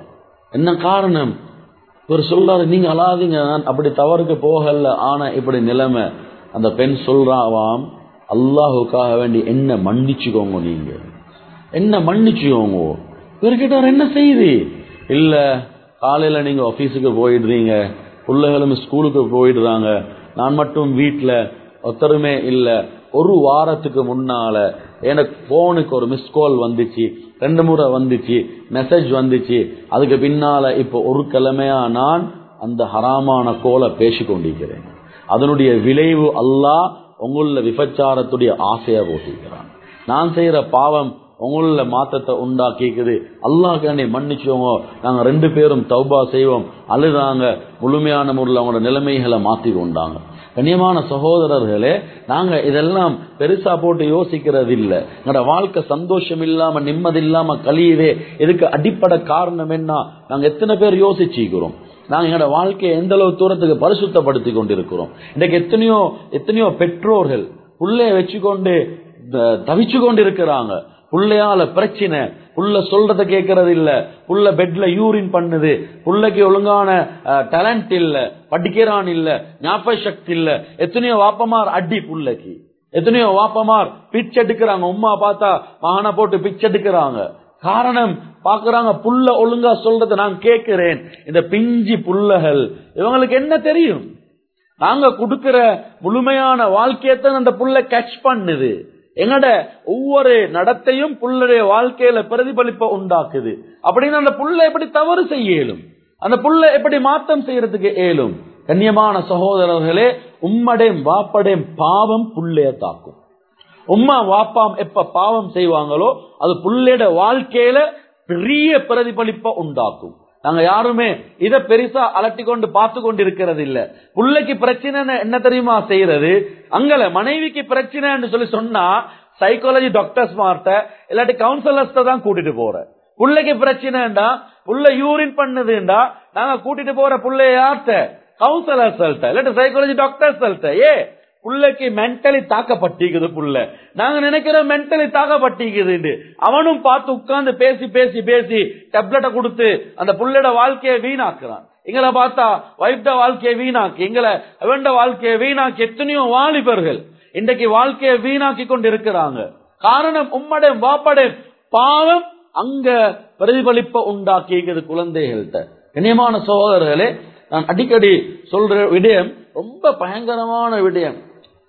என்ன காரணம் இவர் சொல்றாரு நீங்க அழாதீங்க நான் அப்படி தவறுக்கு போகல ஆனா இப்படி நிலைமை அந்த பெண் சொல்றாவாம் அல்லாஹுக்காக வேண்டி என்ன மன்னிச்சுக்கோங்க நீங்க என்ன மன்னிச்சுக்கோங்க இவர்கிட்ட என்ன செய்தி இல்ல காலையில நீங்க ஆபீஸுக்கு போயிடுறீங்க பிள்ளைகளும் ஸ்கூலுக்கு போயிடுறாங்க நான் மட்டும் வீட்டுல ஒத்தருமே இல்ல ஒரு வாரத்துக்கு முன்னால எனக்கு போனுக்கு ஒரு மிஸ் கால் வந்துச்சு ரெண்டு முறை வந்துச்சு மெசேஜ் வந்துச்சு அதுக்கு பின்னால இப்போ ஒரு கிழமையா நான் அந்த ஹராமான கோலை பேசி கொண்டிருக்கிறேன் அதனுடைய விளைவு அல்லாஹ் உங்கள விபச்சாரத்துடைய ஆசையா போட்டிருக்கிறான் நான் செய்யற பாவம் உங்கள மாத்தத்தை உண்டாக்கிக்குது அல்லாஹ் மன்னிச்சோங்க நாங்க ரெண்டு பேரும் தௌபா செய்வோம் அழுதாங்க முழுமையான முறையில் அவங்களோட நிலைமைகளை மாத்தி கொண்டாங்க கண்ணியமான சகோதரர்களே நாங்க இதெல்லாம் பெருசா போட்டு யோசிக்கிறது இல்ல எங்களோட வாழ்க்கை சந்தோஷம் இல்லாம நிம்மதி இல்லாம கழியுதே இதுக்கு அடிப்படை காரணம் என்ன நாங்க எத்தனை பேர் யோசிச்சுக்கிறோம் நாங்க எங்களோட வாழ்க்கையை எந்த அளவு தூரத்துக்கு பரிசுத்தப்படுத்தி கொண்டிருக்கிறோம் இன்றைக்கு எத்தனையோ எத்தனையோ பெற்றோர்கள் புள்ளைய வச்சுக்கொண்டு தவிச்சு கொண்டு இருக்கிறாங்க புள்ளையால பிரச்சனை புள்ள சொல்றத கேட்கறது இல்ல புள்ள பெட்ல யூரின் பண்ணுது புள்ளைக்கு ஒழுங்கான டேலண்ட் இல்ல படிக்கிறான் இல்ல ஞாபக சக்தி இல்ல எத்தனையோ வாப்பமார் அடி புள்ளைக்கு எத்தனையோ வாப்பமார் பிச் எடுக்கிறாங்க உமா பார்த்தா மகனை போட்டு பிச் எடுக்கிறாங்க காரணம் பாக்குறாங்க புள்ள ஒழுங்கா சொல்றத நான் கேட்கிறேன் இந்த பிஞ்சி புள்ளகள் இவங்களுக்கு என்ன தெரியும் நாங்க கொடுக்கிற முழுமையான வாழ்க்கையத்தான் அந்த புள்ள கேட்ச் பண்ணுது எங்கட ஒவ்வொரு நடத்தையும் புள்ளுடைய வாழ்க்கையில பிரதிபலிப்ப உண்டாக்குது அப்படின்னு அந்த புள்ள எப்படி தவறு செய்ய இயலும் அந்த புள்ள எப்படி மாத்தம் செய்யறதுக்கு இயலும் கண்ணியமான சகோதரர்களே உம்மடையும் வாப்படையும் பாவம் புள்ளைய தாக்கும் உம்மா வாப்பாம் எப்ப பாவம் செய்வாங்களோ அது புள்ளையோட வாழ்க்கையில பெரிய பிரதிபலிப்ப உண்டாக்கும் நாங்க யாருமே இத பெருசா அலட்டி கொண்டு பார்த்து கொண்டு இருக்கிறது இல்ல புள்ளைக்கு பிரச்சனை என்ன தெரியுமா செய்யறது அங்கல மனைவிக்கு பிரச்சனைன்னு சொல்லி சொன்னா சைக்காலஜி டாக்டர்ஸ் மார்ட்ட இல்லாட்டி கவுன்சிலர்ஸ் தான் கூட்டிட்டு போற புள்ளைக்கு பிரச்சனைண்டா புள்ள யூரின் பண்ணுதுண்டா நாங்க கூட்டிட்டு போற புள்ளைய யார்த்த கவுன்சிலர்ஸ் இல்லாட்டி சைக்காலஜி டாக்டர்ஸ் ஏ புள்ளைக்கு மென்டலி தாக்கப்பட்டிக்குது புள்ள நாங்க நினைக்கிறோம் மென்டலி தாக்கப்பட்டிக்குது அவனும் பார்த்து உட்கார்ந்து பேசி பேசி பேசி டெப்லெட்டை கொடுத்து அந்த புள்ளோட வாழ்க்கையை வீணாக்குறான் எங்களை பார்த்தா வைஃப்ட வாழ்க்கையை வீணாக்கி எங்களை அவண்ட வாழ்க்கையை வீணாக்கி எத்தனையோ வாலிபர்கள் இன்றைக்கு வாழ்க்கையை வீணாக்கி கொண்டு இருக்கிறாங்க காரணம் உம்மடை வாப்படை பாவம் அங்க பிரதிபலிப்ப உண்டாக்கிக்கிறது குழந்தைகள்கிட்ட கண்ணியமான சகோதரர்களே நான் அடிக்கடி சொல்ற விடயம் ரொம்ப பயங்கரமான விடயம்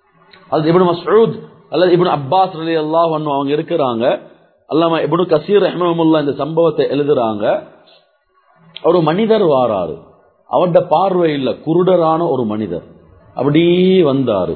அது இப்னு மஸ்ஊத் அல்லது இப்னு அப்பாஸ் அலி அல்லாஹ் அவங்க இருக்கிறாங்க அல்லாம இப்னு கசீர் ரஹ்மமுல்லா இந்த சம்பவத்தை எழுதுறாங்க ஒரு மனிதர் வாராரு அவருடைய பார்வை இல்ல குருடரான ஒரு மனிதர் அப்படி வந்தாரு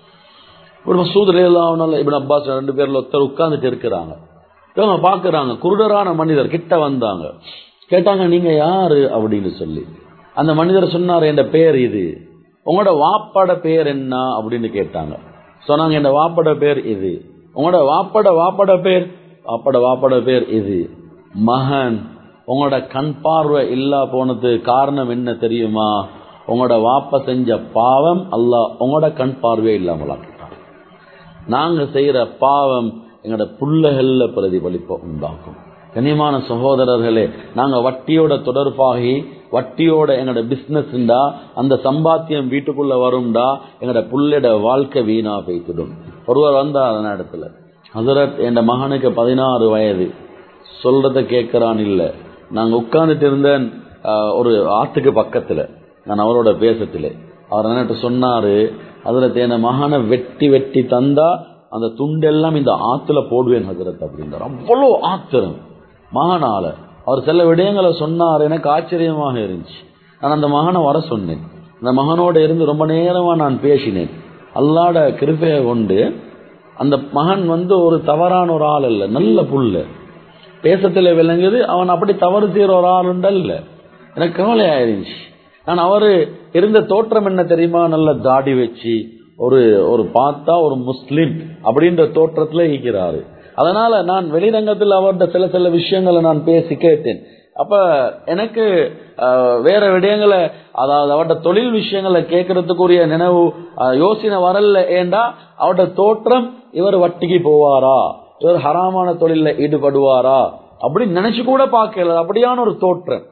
ஒரு மசூத் அலி இப்னு அப்பாஸ் ரெண்டு பேர்ல ஒருத்தர் உட்கார்ந்துட்டு இருக்கிறாங்க இவங்க பாக்குறாங்க குருடரான மனிதர் கிட்ட வந்தாங்க கேட்டாங்க நீங்க யாரு அப்படின்னு சொல்லி அந்த மனிதர் சொன்னார் என் பேர் இது உங்களோட வாப்பட பேர் என்ன அப்படின்னு கேட்டாங்க சொன்னாங்க என் வாப்பட பேர் இது உங்களோட வாப்பட வாப்பட பேர் வாப்பட வாப்பட பேர் இது மகன் உங்களோட கண் பார்வை இல்லா போனது காரணம் என்ன தெரியுமா உங்களோட வாப்ப செஞ்ச பாவம் அல்ல உங்களோட கண் பார்வை இல்லாமலாக்கிட்டான் நாங்க செய்யற பாவம் எங்களோட புள்ளைகள்ல பிரதிபலிப்ப உண்டாக்கும் கனியமான சகோதரர்களே நாங்க வட்டியோட தொடர்பாகி வட்டியோட எங்களோட பிசினஸ் அந்த சம்பாத்தியம் வீட்டுக்குள்ள வரும்டா எங்களோட புள்ளட வாழ்க்கை வீணா போய்த்திடும் ஒருவர் வந்தார் அந்த இடத்துல ஹசரத் என் மகனுக்கு பதினாறு வயது சொல்றத கேட்கிறான் இல்ல நாங்க உட்கார்ந்துட்டு இருந்தேன் ஒரு ஆத்துக்கு பக்கத்துல நான் அவரோட பேசத்திலே அவர் என்ன சொன்னாரு ஹசரத் என் மகனை வெட்டி வெட்டி தந்தா அந்த துண்டெல்லாம் இந்த ஆத்துல போடுவேன் ஹசரத் அப்படின்றார் அவ்வளவு ஆத்திரம் மகனால அவர் சில விடயங்களை சொன்னார் எனக்கு ஆச்சரியமாக இருந்துச்சு நான் அந்த மகனை வர சொன்னேன் அந்த மகனோட இருந்து ரொம்ப நேரமா நான் பேசினேன் அல்லாட கிருப்பையை கொண்டு அந்த மகன் வந்து ஒரு தவறான ஒரு ஆள் அல்ல நல்ல புள்ள பேசத்துல விளங்குது அவன் அப்படி தவறு செய்யற ஒரு ஆள் இல்ல எனக்கு கவலை ஆயிருந்துச்சு நான் அவரு இருந்த தோற்றம் என்ன தெரியுமா நல்ல தாடி வச்சு ஒரு ஒரு பார்த்தா ஒரு முஸ்லிம் அப்படின்ற தோற்றத்துல இருக்கிறாரு அதனால நான் வெளிரங்கத்தில் அவர்கிட்ட சில சில விஷயங்களை நான் பேசி கேட்டேன் அப்ப எனக்கு வேற விடயங்களை அதாவது அவர்கிட்ட தொழில் விஷயங்களை கேட்கறதுக்குரிய நினைவு யோசனை வரல ஏண்டா அவர்கிட்ட தோற்றம் இவர் வட்டிக்கு போவாரா இவர் ஹராமான தொழில ஈடுபடுவாரா அப்படின்னு நினைச்சு கூட பார்க்கல அப்படியான ஒரு தோற்றம்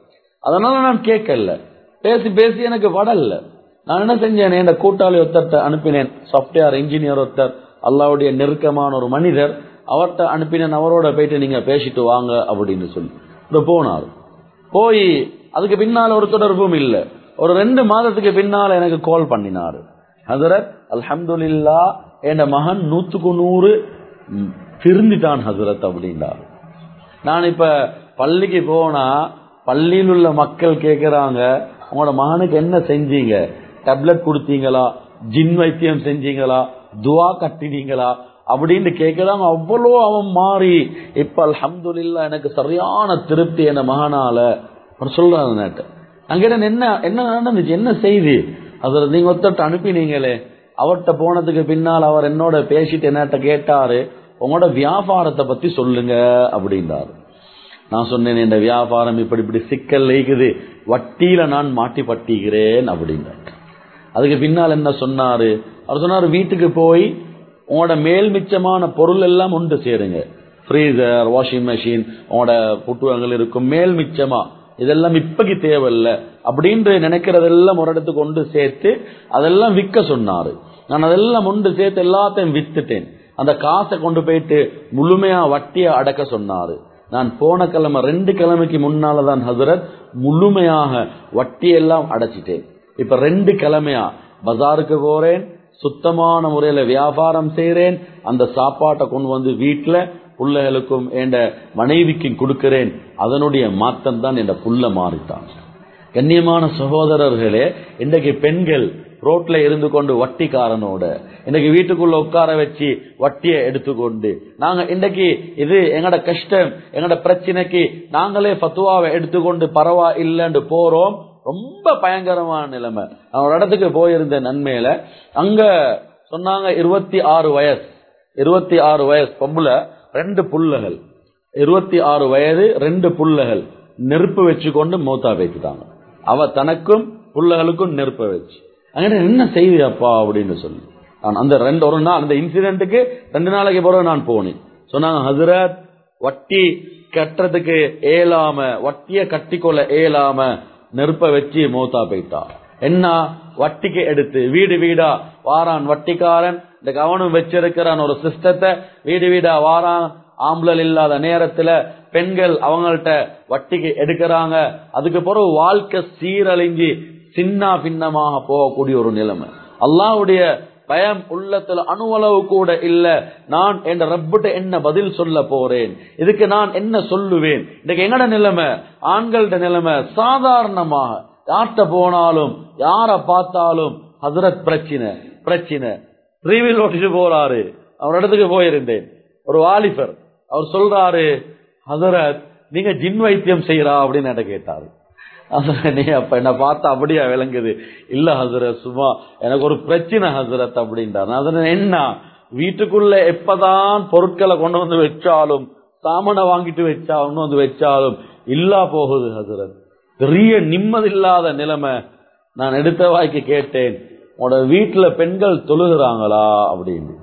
அதனால நான் கேட்கல பேசி பேசி எனக்கு வடல்ல நான் என்ன செஞ்சேன் என் கூட்டாளி ஒருத்தர்ட்ட அனுப்பினேன் சாப்ட்வேர் இன்ஜினியர் ஒருத்தர் அல்லாவுடைய நெருக்கமான ஒரு மனிதர் அவர்கிட்ட அனுப்பினேன் அவரோட போயிட்டு நீங்க பேசிட்டு வாங்க அப்படின்னு சொல்லி இந்த போனார் போய் அதுக்கு பின்னால ஒரு தொடர்பும் இல்ல ஒரு ரெண்டு மாதத்துக்கு பின்னால எனக்கு கால் பண்ணினாரு ஹசரத் அல்ஹம்துலில்லா என் மகன் நூத்துக்கு நூறு ம், திருந்திட்டான் ஹசரத் அப்படின்றார் நான் இப்ப பள்ளிக்கு போனா பள்ளியில் உள்ள மக்கள் கேக்குறாங்க உங்களோட மகனுக்கு என்ன செஞ்சீங்க டேப்லெட் கொடுத்தீங்களா ஜின் வைத்தியம் செஞ்சீங்களா துவா கட்டினீங்களா அப்படின்னு கேக்குறாங்க அவ்வளோ அவன் மாறி இப்ப அல்ஹம்துலில்லா எனக்கு சரியான திருப்தி என் மகனால அவர் சொல்றாங்க நேட்டு அங்க என்ன என்ன நடந்துச்சு என்ன செய்தி அதுல நீங்க ஒருத்தட்ட அனுப்பினீங்களே அவர்கிட்ட போனதுக்கு பின்னால் அவர் என்னோட பேசிட்டு என்னட்ட கேட்டாரு உங்களோட வியாபாரத்தை பத்தி சொல்லுங்க அப்படின்றாரு நான் சொன்னேன் இந்த வியாபாரம் இப்படி இப்படி சிக்கல் இருக்குது வட்டியில நான் மாட்டி பட்டிக்கிறேன் அப்படின்னாரு அதுக்கு பின்னால் என்ன சொன்னாரு அவர் சொன்னாரு வீட்டுக்கு போய் உங்களோட மேல் மிச்சமான பொருள் எல்லாம் உண்டு சேருங்க ஃப்ரீசர் வாஷிங் மெஷின் உங்களோட புட்டுவங்கள் இருக்கும் மேல் மிச்சமா இதெல்லாம் இப்பக்கு தேவையில்ல அப்படின்று நினைக்கிறதெல்லாம் ஒரு இடத்துக்கு கொண்டு சேர்த்து அதெல்லாம் விற்க சொன்னாரு நான் அதெல்லாம் கொண்டு சேர்த்து எல்லாத்தையும் வித்துட்டேன் அந்த காசை கொண்டு போயிட்டு முழுமையா வட்டியை அடக்க சொன்னாரு நான் போன கிழமை ரெண்டு கிழமைக்கு முன்னாலதான் ஹசரத் முழுமையாக வட்டியெல்லாம் அடைச்சிட்டேன் இப்ப ரெண்டு கிழமையா பஜாருக்கு போறேன் சுத்தமான முறையில வியாபாரம் செய்றேன் அந்த சாப்பாட்டை கொண்டு வந்து வீட்டுல புள்ளைகளுக்கும் என்ற மனைவிக்கும் கொடுக்கிறேன் அதனுடைய மாற்றம் தான் என்ற புள்ள மாறித்தான் கண்ணியமான சகோதரர்களே இன்றைக்கு பெண்கள் ரோட்ல இருந்து கொண்டு வட்டிக்காரனோட இன்னைக்கு வீட்டுக்குள்ள உட்கார வச்சு வட்டியை எடுத்துக்கொண்டு நாங்க இன்றைக்கு இது எங்கட கஷ்டம் எங்கட பிரச்சனைக்கு நாங்களே ஃபத்துவாவை எடுத்துக்கொண்டு பரவா இல்லைன்னு போறோம் ரொம்ப பயங்கரமான நிலைமை நான் ஒரு இடத்துக்கு போயிருந்த நன்மையில அங்க சொன்னாங்க இருபத்தி ஆறு வயசு இருபத்தி ஆறு வயசு பொம்பளை ரெண்டு புள்ளைகள் இருபத்தி ஆறு வயது ரெண்டு புள்ளைகள் நெருப்பு வச்சு கொண்டு மூத்தா வைத்துட்டாங்க அவ தனக்கும் புள்ளைகளுக்கும் நெருப்ப வச்சு அங்க என்ன செய்தி அப்பா அப்படின்னு சொல்லி நான் அந்த ரெண்டு ஒரு நாள் அந்த இன்சிடென்ட்டுக்கு ரெண்டு நாளைக்கு பிறகு நான் போனேன் சொன்னாங்க ஹசரத் வட்டி கட்டுறதுக்கு ஏலாம வட்டிய கட்டிக்கொள்ள ஏலாம நெருப்ப வச்சு மூத்தா போயிட்டா என்ன வட்டிக்கு எடுத்து வீடு வீடா வாரான் வட்டிக்காரன் இந்த கவனம் வச்சிருக்கிறான் ஒரு சிஸ்டத்தை வீடு வீடா வாரான் ஆம்பளல் இல்லாத நேரத்துல பெண்கள் அவங்கள்ட்ட வட்டிக்கு எடுக்கிறாங்க அதுக்கு பிறகு வாழ்க்கை சீரழிஞ்சு சின்ன பின்னமாக போகக்கூடிய ஒரு நிலைமை அல்லாவுடைய பயம் உள்ளத்துல அணுவளவு கூட இல்ல நான் என் ரப்பிட்ட என்ன பதில் சொல்ல போறேன் இதுக்கு நான் என்ன சொல்லுவேன் இன்னைக்கு எங்கட நிலைமை ஆண்கள்ட நிலைமை சாதாரணமாக யார்கிட்ட போனாலும் யார பார்த்தாலும் ஹசரத் பிரச்சனை பிரச்சனை ட்ரீவில் ஓட்டிட்டு போறாரு அவர் இடத்துக்கு போயிருந்தேன் ஒரு வாலிபர் அவர் சொல்றாரு ஹசரத் நீங்க ஜின் வைத்தியம் செய்யறா அப்படின்னு என்கிட்ட கேட்டாரு ஹசரத், நீ அப்ப என்ன பார்த்தா அப்படியா விளங்குது இல்ல ஹசரத் சும்மா எனக்கு ஒரு பிரச்சனை ஹசரத் அப்படின்றார் நான் சொன்னேன், என்ன வீட்டுக்குள்ள எப்பதான் பொருட்களை கொண்டு வந்து வச்சாலும் சாமானை வாங்கிட்டு வச்சா ஒண்ணு வந்து வச்சாலும் இல்லா போகுது ஹசரத் பெரிய நிம்மதியில்லாத நிலைமை நான் எடுத்த வாய்க்கு கேட்டேன் உன்னோட வீட்டுல பெண்கள் தொழுகிறாங்களா அப்படின்னு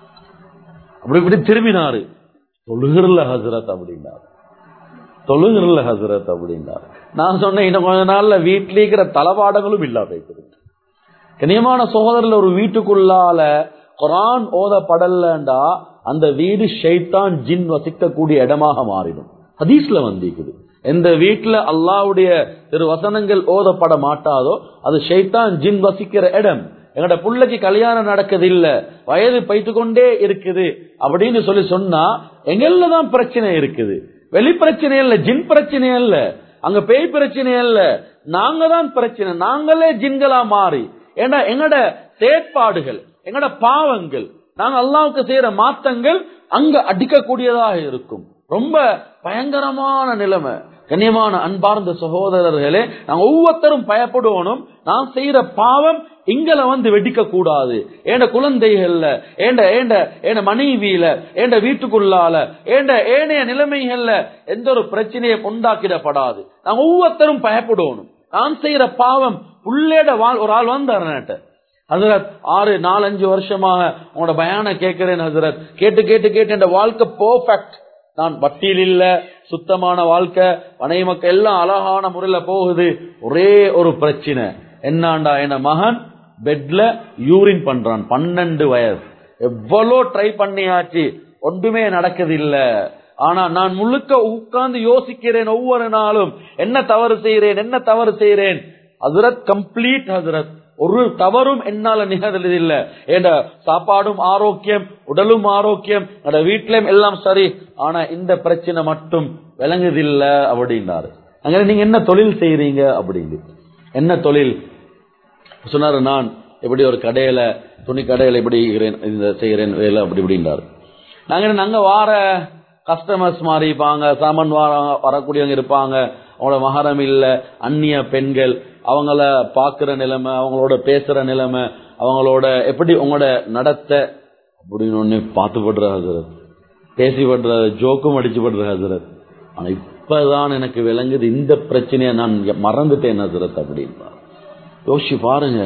அப்படி இப்படி திரும்பினாரு தொழுகிறல்ல ஹசரத் அப்படின்னாரு தொழுகிறல்ல ஹசரத் அப்படின்னாரு நான் சொன்னேன் இன்னும் கொஞ்ச நாள்ல வீட்டில் இருக்கிற தளபாடங்களும் இல்லா போயிட்டு கனியமான சகோதரர்ல ஒரு வீட்டுக்குள்ளால குரான் ஓதப்படலண்டா அந்த வீடு ஷைத்தான் ஜின் வசிக்கக்கூடிய இடமாக மாறிடும் ஹதீஸ்ல வந்திருக்குது எந்த வீட்டுல அல்லாவுடைய திரு வசனங்கள் ஓதப்பட மாட்டாதோ அது ஷைத்தான் ஜின் வசிக்கிற இடம் எங்கட புள்ளைக்கு கல்யாணம் நடக்குது இல்ல வயது பைத்து கொண்டே இருக்குது அப்படின்னு சொல்லி சொன்னா எங்கெல்ல தான் பிரச்சனை இருக்குது வெளி பிரச்சனை இல்ல ஜின் பிரச்சனை இல்ல அங்க பேய் பிரச்சனை இல்ல நாங்க தான் பிரச்சனை நாங்களே ஜின்களா மாறி ஏன்னா எங்கட செயற்பாடுகள் எங்கட பாவங்கள் நாங்க அல்லாவுக்கு செய்யற மாத்தங்கள் அங்க அடிக்கக்கூடியதாக இருக்கும் ரொம்ப பயங்கரமான நிலைமை கண்ணியமான அன்பார்ந்த சகோதரர்களே நாங்க ஒவ்வொருத்தரும் பயப்படுவனும் நான் செய்யற பாவம் இங்கல வந்து வெடிக்க கூடாது ஏண்ட குழந்தைகள்ல ஏண்ட ஏண்ட ஏண்ட மனைவியில ஏண்ட வீட்டுக்குள்ளால ஏண்ட ஏனைய நிலைமைகள்ல எந்த ஒரு பிரச்சனையை உண்டாக்கிடப்படாது நாங்க ஒவ்வொருத்தரும் பயப்படுவனும் நான் செய்யற பாவம் உள்ளேட வாழ் ஒரு ஆள் வந்தார் ஹசரத் ஆறு நாலஞ்சு வருஷமாக உங்களோட பயான கேட்கிறேன் ஹசரத் கேட்டு கேட்டு கேட்டு என் வாழ்க்கை பெர்ஃபெக்ட் நான் வட்டியில் இல்ல சுத்தமான வாழ்க்கை மனைவி மக்கள் எல்லாம் அழகான முறையில போகுது ஒரே ஒரு பிரச்சனை என்னாண்டா என் மகன் பெட்ல யூரின் பண்றான் பன்னெண்டு வயசு எவ்வளோ ட்ரை பண்ணியாச்சு ஒன்றுமே நடக்குது இல்ல ஆனா நான் முழுக்க உட்கார்ந்து யோசிக்கிறேன் ஒவ்வொரு நாளும் என்ன தவறு செய்கிறேன் என்ன தவறு செய்கிறேன் ஹசரத் கம்ப்ளீட் ஹசரத் ஒரு தவறும் என்னால நிகழ்ந்ததில்ல என்ற சாப்பாடும் ஆரோக்கியம் உடலும் ஆரோக்கியம் என்னோட வீட்டிலும் எல்லாம் சரி ஆனா இந்த பிரச்சனை மட்டும் விளங்குதில்ல அப்படின்னாரு அங்க நீங்க என்ன தொழில் செய்யறீங்க அப்படின்னு என்ன தொழில் சொன்னாரு நான் இப்படி ஒரு கடையில துணி கடையில இப்படி இருக்கிறேன், இந்த செய்கிறேன் வேலை அப்படி இப்படின்றாரு நாங்க நாங்க வார கஸ்டமர்ஸ் மாதிரி இருப்பாங்க சாமான் வார வரக்கூடியவங்க இருப்பாங்க அவங்களோட மகரம் இல்ல அந்நிய பெண்கள் அவங்கள பாக்குற நிலைமை அவங்களோட பேசுற நிலைமை அவங்களோட எப்படி உங்களோட நடத்த அப்படின்னு ஒண்ணு பார்த்து படுற ஹசரத் பேசி படுற ஜோக்கும் அடிச்சு படுற ஹசரத் ஆனா இப்பதான் எனக்கு விளங்குது இந்த பிரச்சனையை நான் மறந்துட்டேன் ஹசரத் அப்படின்னா யோசிச்சு பாருங்க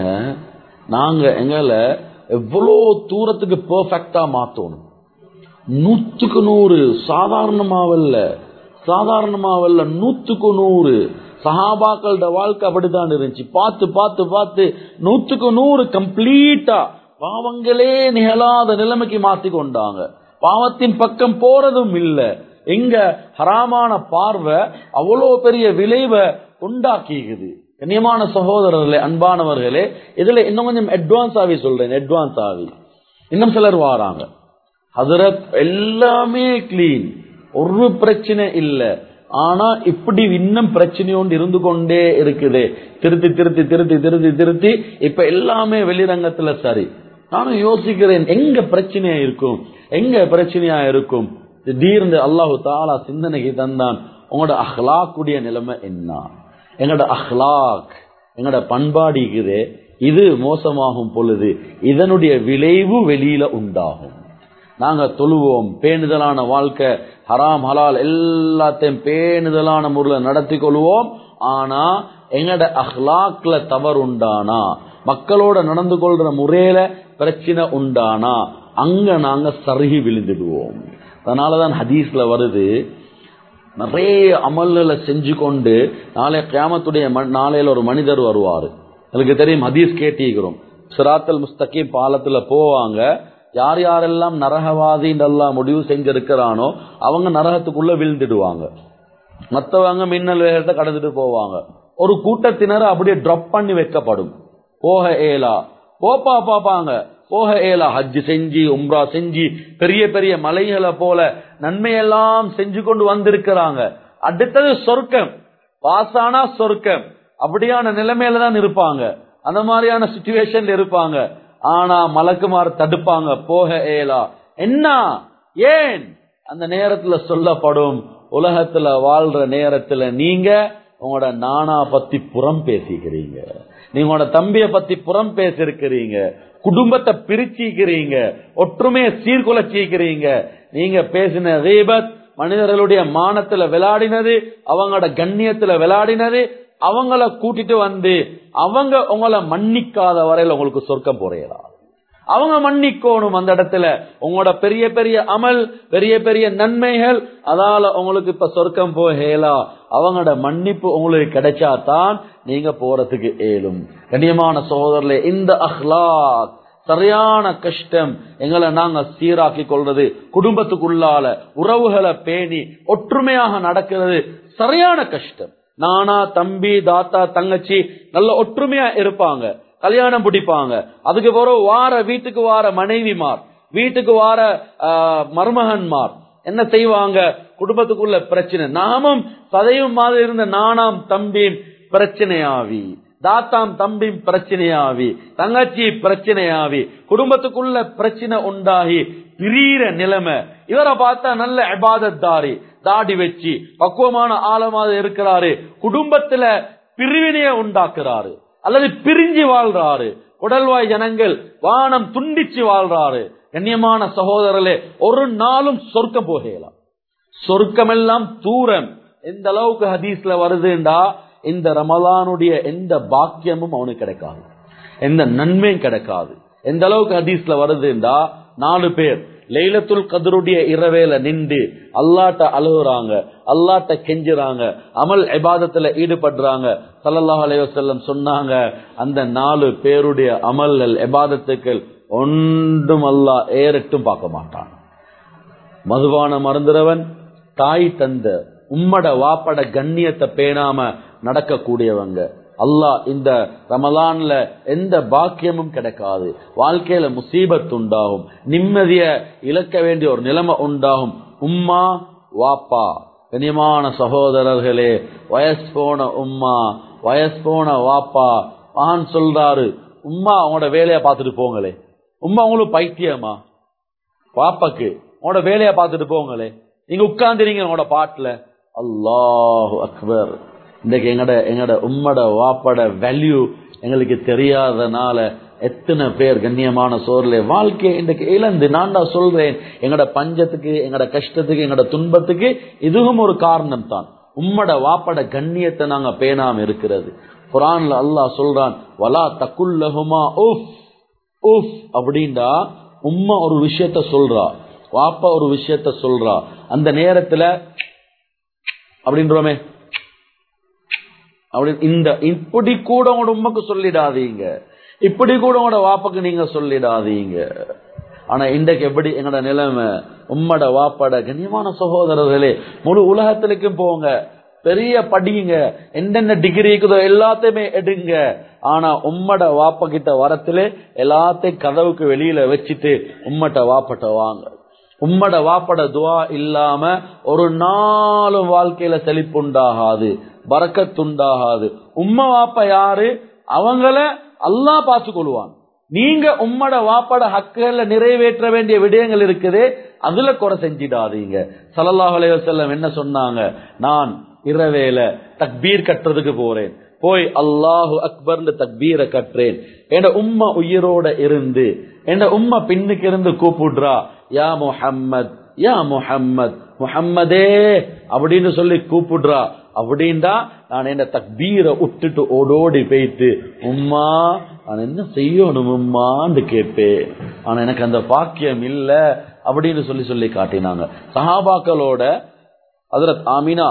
நாங்க எங்கள எவ்வளோ தூரத்துக்கு பெர்ஃபெக்டா மாத்தணும் நூத்துக்கு நூறு சாதாரணமாவல்ல சாதாரணமாவல்ல நூத்துக்கு நூறு சஹாபாக்களோட வாழ்க்கை அப்படித்தான் இருந்துச்சு பார்த்து பார்த்து பார்த்து நூத்துக்கு நூறு கம்ப்ளீட்டா பாவங்களே நிகழாத நிலைமைக்கு மாத்தி கொண்டாங்க பாவத்தின் பக்கம் போறதும் இல்ல எங்க ஹராமான பார்வை அவ்வளோ பெரிய விளைவை உண்டாக்கிக்குது கண்ணியமான சகோதரர்களே அன்பானவர்களே இதுல இன்னும் கொஞ்சம் அட்வான்ஸ் ஆகி சொல்றேன் அட்வான்ஸ் ஆகி இன்னும் சிலர் வாராங்க ஹசரத் எல்லாமே கிளீன் ஒரு பிரச்சனை இல்ல ஆனா இப்படி இன்னும் பிரச்சனை ஒன்று இருந்து கொண்டே இருக்குது திருத்தி திருத்தி திருத்தி திருத்தி திருத்தி இப்ப எல்லாமே வெளிரங்கத்துல சரி நானும் யோசிக்கிறேன் எங்க பிரச்சனையா இருக்கும் எங்க பிரச்சனையா இருக்கும் திடீர்னு அல்லாஹு தாலா சிந்தனைக்கு தந்தான் உங்களோட அஹ்லாக்குடைய நிலைமை என்ன எங்களோட அஹ்லாக் எங்களோட பண்பாடு இருக்குது இது மோசமாகும் பொழுது இதனுடைய விளைவு வெளியில உண்டாகும் நாங்க தொழுவோம் பேணுதலான வாழ்க்கை ஹராம் ஹலால் எல்லாத்தையும் பேணுதலான முறையில் நடத்தி கொள்வோம் ஆனா எங்கட அஹ்லாக்ல தவறு உண்டானா மக்களோட நடந்து கொள்ற முறையில பிரச்சனை உண்டானா அங்க நாங்க சருகி விழுந்துடுவோம் அதனாலதான் ஹதீஸ்ல வருது நிறைய அமல்களை செஞ்சு கொண்டு நாளை கியாமத்துடைய நாளையில ஒரு மனிதர் வருவாரு எனக்கு தெரியும் ஹதீஸ் கேட்டிருக்கிறோம் சிராத்தல் முஸ்தகீம் பாலத்துல போவாங்க யார் யாரெல்லாம் நரகவாதின்னு எல்லாம் முடிவு செஞ்சிருக்கிறானோ அவங்க நரகத்துக்குள்ள விழுந்துடுவாங்க மத்தவங்க மின்னல் வேகத்தை கடந்துட்டு போவாங்க ஒரு கூட்டத்தினர் அப்படியே ட்ராப் பண்ணி வைக்கப்படும் போக ஏலா போப்பா பாப்பாங்க போக ஏலா ஹஜ் செஞ்சு உம்ரா செஞ்சு பெரிய பெரிய மலைகளை போல நன்மையெல்லாம் செஞ்சு கொண்டு வந்திருக்கிறாங்க அடுத்தது சொர்க்கம் பாசானா சொர்க்கம் அப்படியான நிலைமையில தான் இருப்பாங்க அந்த மாதிரியான சுச்சுவேஷன்ல இருப்பாங்க ஆனா மலக்குமார் தடுப்பாங்க போக ஏலா என்ன ஏன் அந்த நேரத்துல சொல்லப்படும் உலகத்துல வாழ்ற நேரத்துல நீங்க உங்களோட நானா பத்தி புறம் பேசிக்கிறீங்க நீங்க உங்களோட தம்பிய பத்தி புறம் பேசிருக்கிறீங்க குடும்பத்தை பிரிச்சிக்கிறீங்க ஒற்றுமையை சீர்குலைச்சிக்கிறீங்க நீங்க பேசின ரீபத் மனிதர்களுடைய மானத்துல விளையாடினது அவங்களோட கண்ணியத்துல விளையாடினது அவங்கள கூட்டிட்டு வந்து அவங்க உங்களை மன்னிக்காத வரையில உங்களுக்கு சொர்க்கம் போறையலா அவங்க மன்னிக்கணும் அந்த இடத்துல உங்களோட பெரிய பெரிய அமல் பெரிய பெரிய நன்மைகள் அதால உங்களுக்கு இப்ப சொர்க்கம் போகலா அவங்களோட மன்னிப்பு உங்களுக்கு கிடைச்சா தான் நீங்க போறதுக்கு ஏலும் கண்ணியமான சகோதரர்களே இந்த அஹ்லாக் சரியான கஷ்டம் எங்களை நாங்க சீராக்கி கொள்றது குடும்பத்துக்குள்ளால உறவுகளை பேணி ஒற்றுமையாக நடக்கிறது சரியான கஷ்டம் நானா தம்பி தாத்தா தங்கச்சி நல்ல ஒற்றுமையா இருப்பாங்க கல்யாணம் பிடிப்பாங்க அதுக்கு பிறகு வார வீட்டுக்கு வார மனைவிமார் வீட்டுக்கு வார மருமகன்மார் என்ன செய்வாங்க குடும்பத்துக்குள்ள பிரச்சனை நாமும் சதையும் மாதிரி இருந்த நானாம் தம்பியும் பிரச்சனையாவி தாத்தாம் தம்பியும் பிரச்சனையாவி தங்கச்சி பிரச்சனையாவி குடும்பத்துக்குள்ள பிரச்சனை உண்டாகி பிரியற நிலைமை இவரை பார்த்தா நல்ல அபாதத்தாரி தாடி வச்சு பக்குவமான ஆழமாக இருக்கிறாரு குடும்பத்துல பிரிவினைய உண்டாக்குறாரு அல்லது பிரிஞ்சு வாழ்றாரு உடல்வாய் ஜனங்கள் வானம் துண்டிச்சு வாழ்றாரு கண்ணியமான சகோதரர்களே ஒரு நாளும் சொர்க்கம் போகலாம் சொர்க்கம் எல்லாம் தூரம் எந்த அளவுக்கு ஹதீஸ்ல வருதுண்டா இந்த ரமலானுடைய எந்த பாக்கியமும் அவனுக்கு கிடைக்காது எந்த நன்மையும் கிடைக்காது எந்த அளவுக்கு ஹதீஸ்ல வருதுண்டா நாலு பேர் லைலத்துல் கதருடைய இரவேல நின்று அல்லாட்ட அழுகுறாங்க அல்லாட்ட கெஞ்சுறாங்க அமல் இபாதத்துல ஈடுபடுறாங்க சல்லல்லாஹு அலைஹி வஸல்லம் சொன்னாங்க அந்த நாலு பேருடைய அமல்கள் இபாதத்துக்கள் ஒன்றும் அல்லாஹ் ஏறட்டும் பார்க்க மாட்டான் மதுபான மறந்துறவன் தாய் தந்த உம்மட வாப்பட கண்ணியத்தை பேணாம நடக்கக்கூடியவங்க அல்லாஹ் இந்த ரமலான்ல எந்த பாக்கியமும் கிடைக்காது வாழ்க்கையில முசீபத் உண்டாகும் நிம்மதிய இழக்க வேண்டிய ஒரு நிலைமை உண்டாகும் உம்மா வாப்பா கனியமான சகோதரர்களே வயசு போன உம்மா வயசு போன வாப்பா மகான் சொல்றாரு உம்மா அவங்களோட வேலையை பார்த்துட்டு போங்களே உம்மா உங்களுக்கு பைத்தியமா பாப்பாக்கு உங்களோட வேலையை பார்த்துட்டு போங்களே நீங்க உட்கார்ந்துறீங்க உங்களோட பாட்டுல அல்லாஹு அக்பர் இன்றைக்கு எங்கட எங்கட உம்மட வாப்பட வேல்யூ எங்களுக்கு தெரியாதனால எத்தனை பேர் கண்ணியமான சோர்ல வாழ்க்கையை இன்றைக்கு இழந்து நான் தான் சொல்றேன் எங்கட பஞ்சத்துக்கு எங்கட கஷ்டத்துக்கு எங்கட துன்பத்துக்கு இதுவும் ஒரு காரணம் தான் உம்மட வாப்பட கண்ணியத்தை நாங்க பேணாம இருக்கிறது குரான்ல அல்லாஹ் சொல்றான் வலா தக்குல்லஹுமா உஃப் உஃப் அப்படின்டா உம்மா ஒரு விஷயத்த சொல்றா வாப்பா ஒரு விஷயத்த சொல்றா அந்த நேரத்துல அப்படின்றோமே அப்படி இந்த இப்படி கூட உங்களோட உண்மைக்கு சொல்லிடாதீங்க இப்படி கூட உங்களோட வாப்பாக்கு நீங்க சொல்லிடாதீங்க ஆனா இன்றைக்கு எப்படி எங்களோட நிலைமை உம்மட வாப்பட கண்ணியமான சகோதரர்களே முழு உலகத்திற்கும் போங்க பெரிய படிங்க என்னென்ன டிகிரி இருக்குதோ எல்லாத்தையுமே எடுங்க ஆனா உம்மட வாப்ப கிட்ட வரத்திலே எல்லாத்தையும் கதவுக்கு வெளியில வச்சுட்டு உம்மட்ட வாப்பட்ட வாங்க உம்மட வாப்பட துவா இல்லாம ஒரு நாளும் வாழ்க்கையில செழிப்புண்டாகாது பறக்கத்துண்டாகாது உம்ம வாப்ப யாரு அவங்கள அல்லா பார்த்து கொள்வான் நீங்க உம்மட வாப்பட ஹக்குல நிறைவேற்ற வேண்டிய விடயங்கள் இருக்குது அதுல குறை செஞ்சிடாதீங்க சல்லல்லாஹு அலைஹி வஸல்லம் என்ன சொன்னாங்க நான் இரவேல தக்பீர் கட்டுறதுக்கு போறேன் போய் அல்லாஹு அக்பர்னு தக்பீரை கட்டுறேன் என் உம்மா உயிரோட இருந்து என் உம்மா பின்னுக்கு இருந்து கூப்பிடுறா யா முஹம்மத் யா முஹம்மத் முஹம்மதே அப்படின்னு சொல்லி கூப்பிடுறா அப்படின்டா நான் என்ன தக்பீரை விட்டுட்டு ஓடோடி போயிட்டு உம்மா நான் என்ன செய்யணும் உம்மான்னு கேட்பேன் ஆனா எனக்கு அந்த பாக்கியம் இல்ல அப்படின்னு சொல்லி சொல்லி காட்டினாங்க சஹாபாக்களோட ஹஜரத் ஆமினா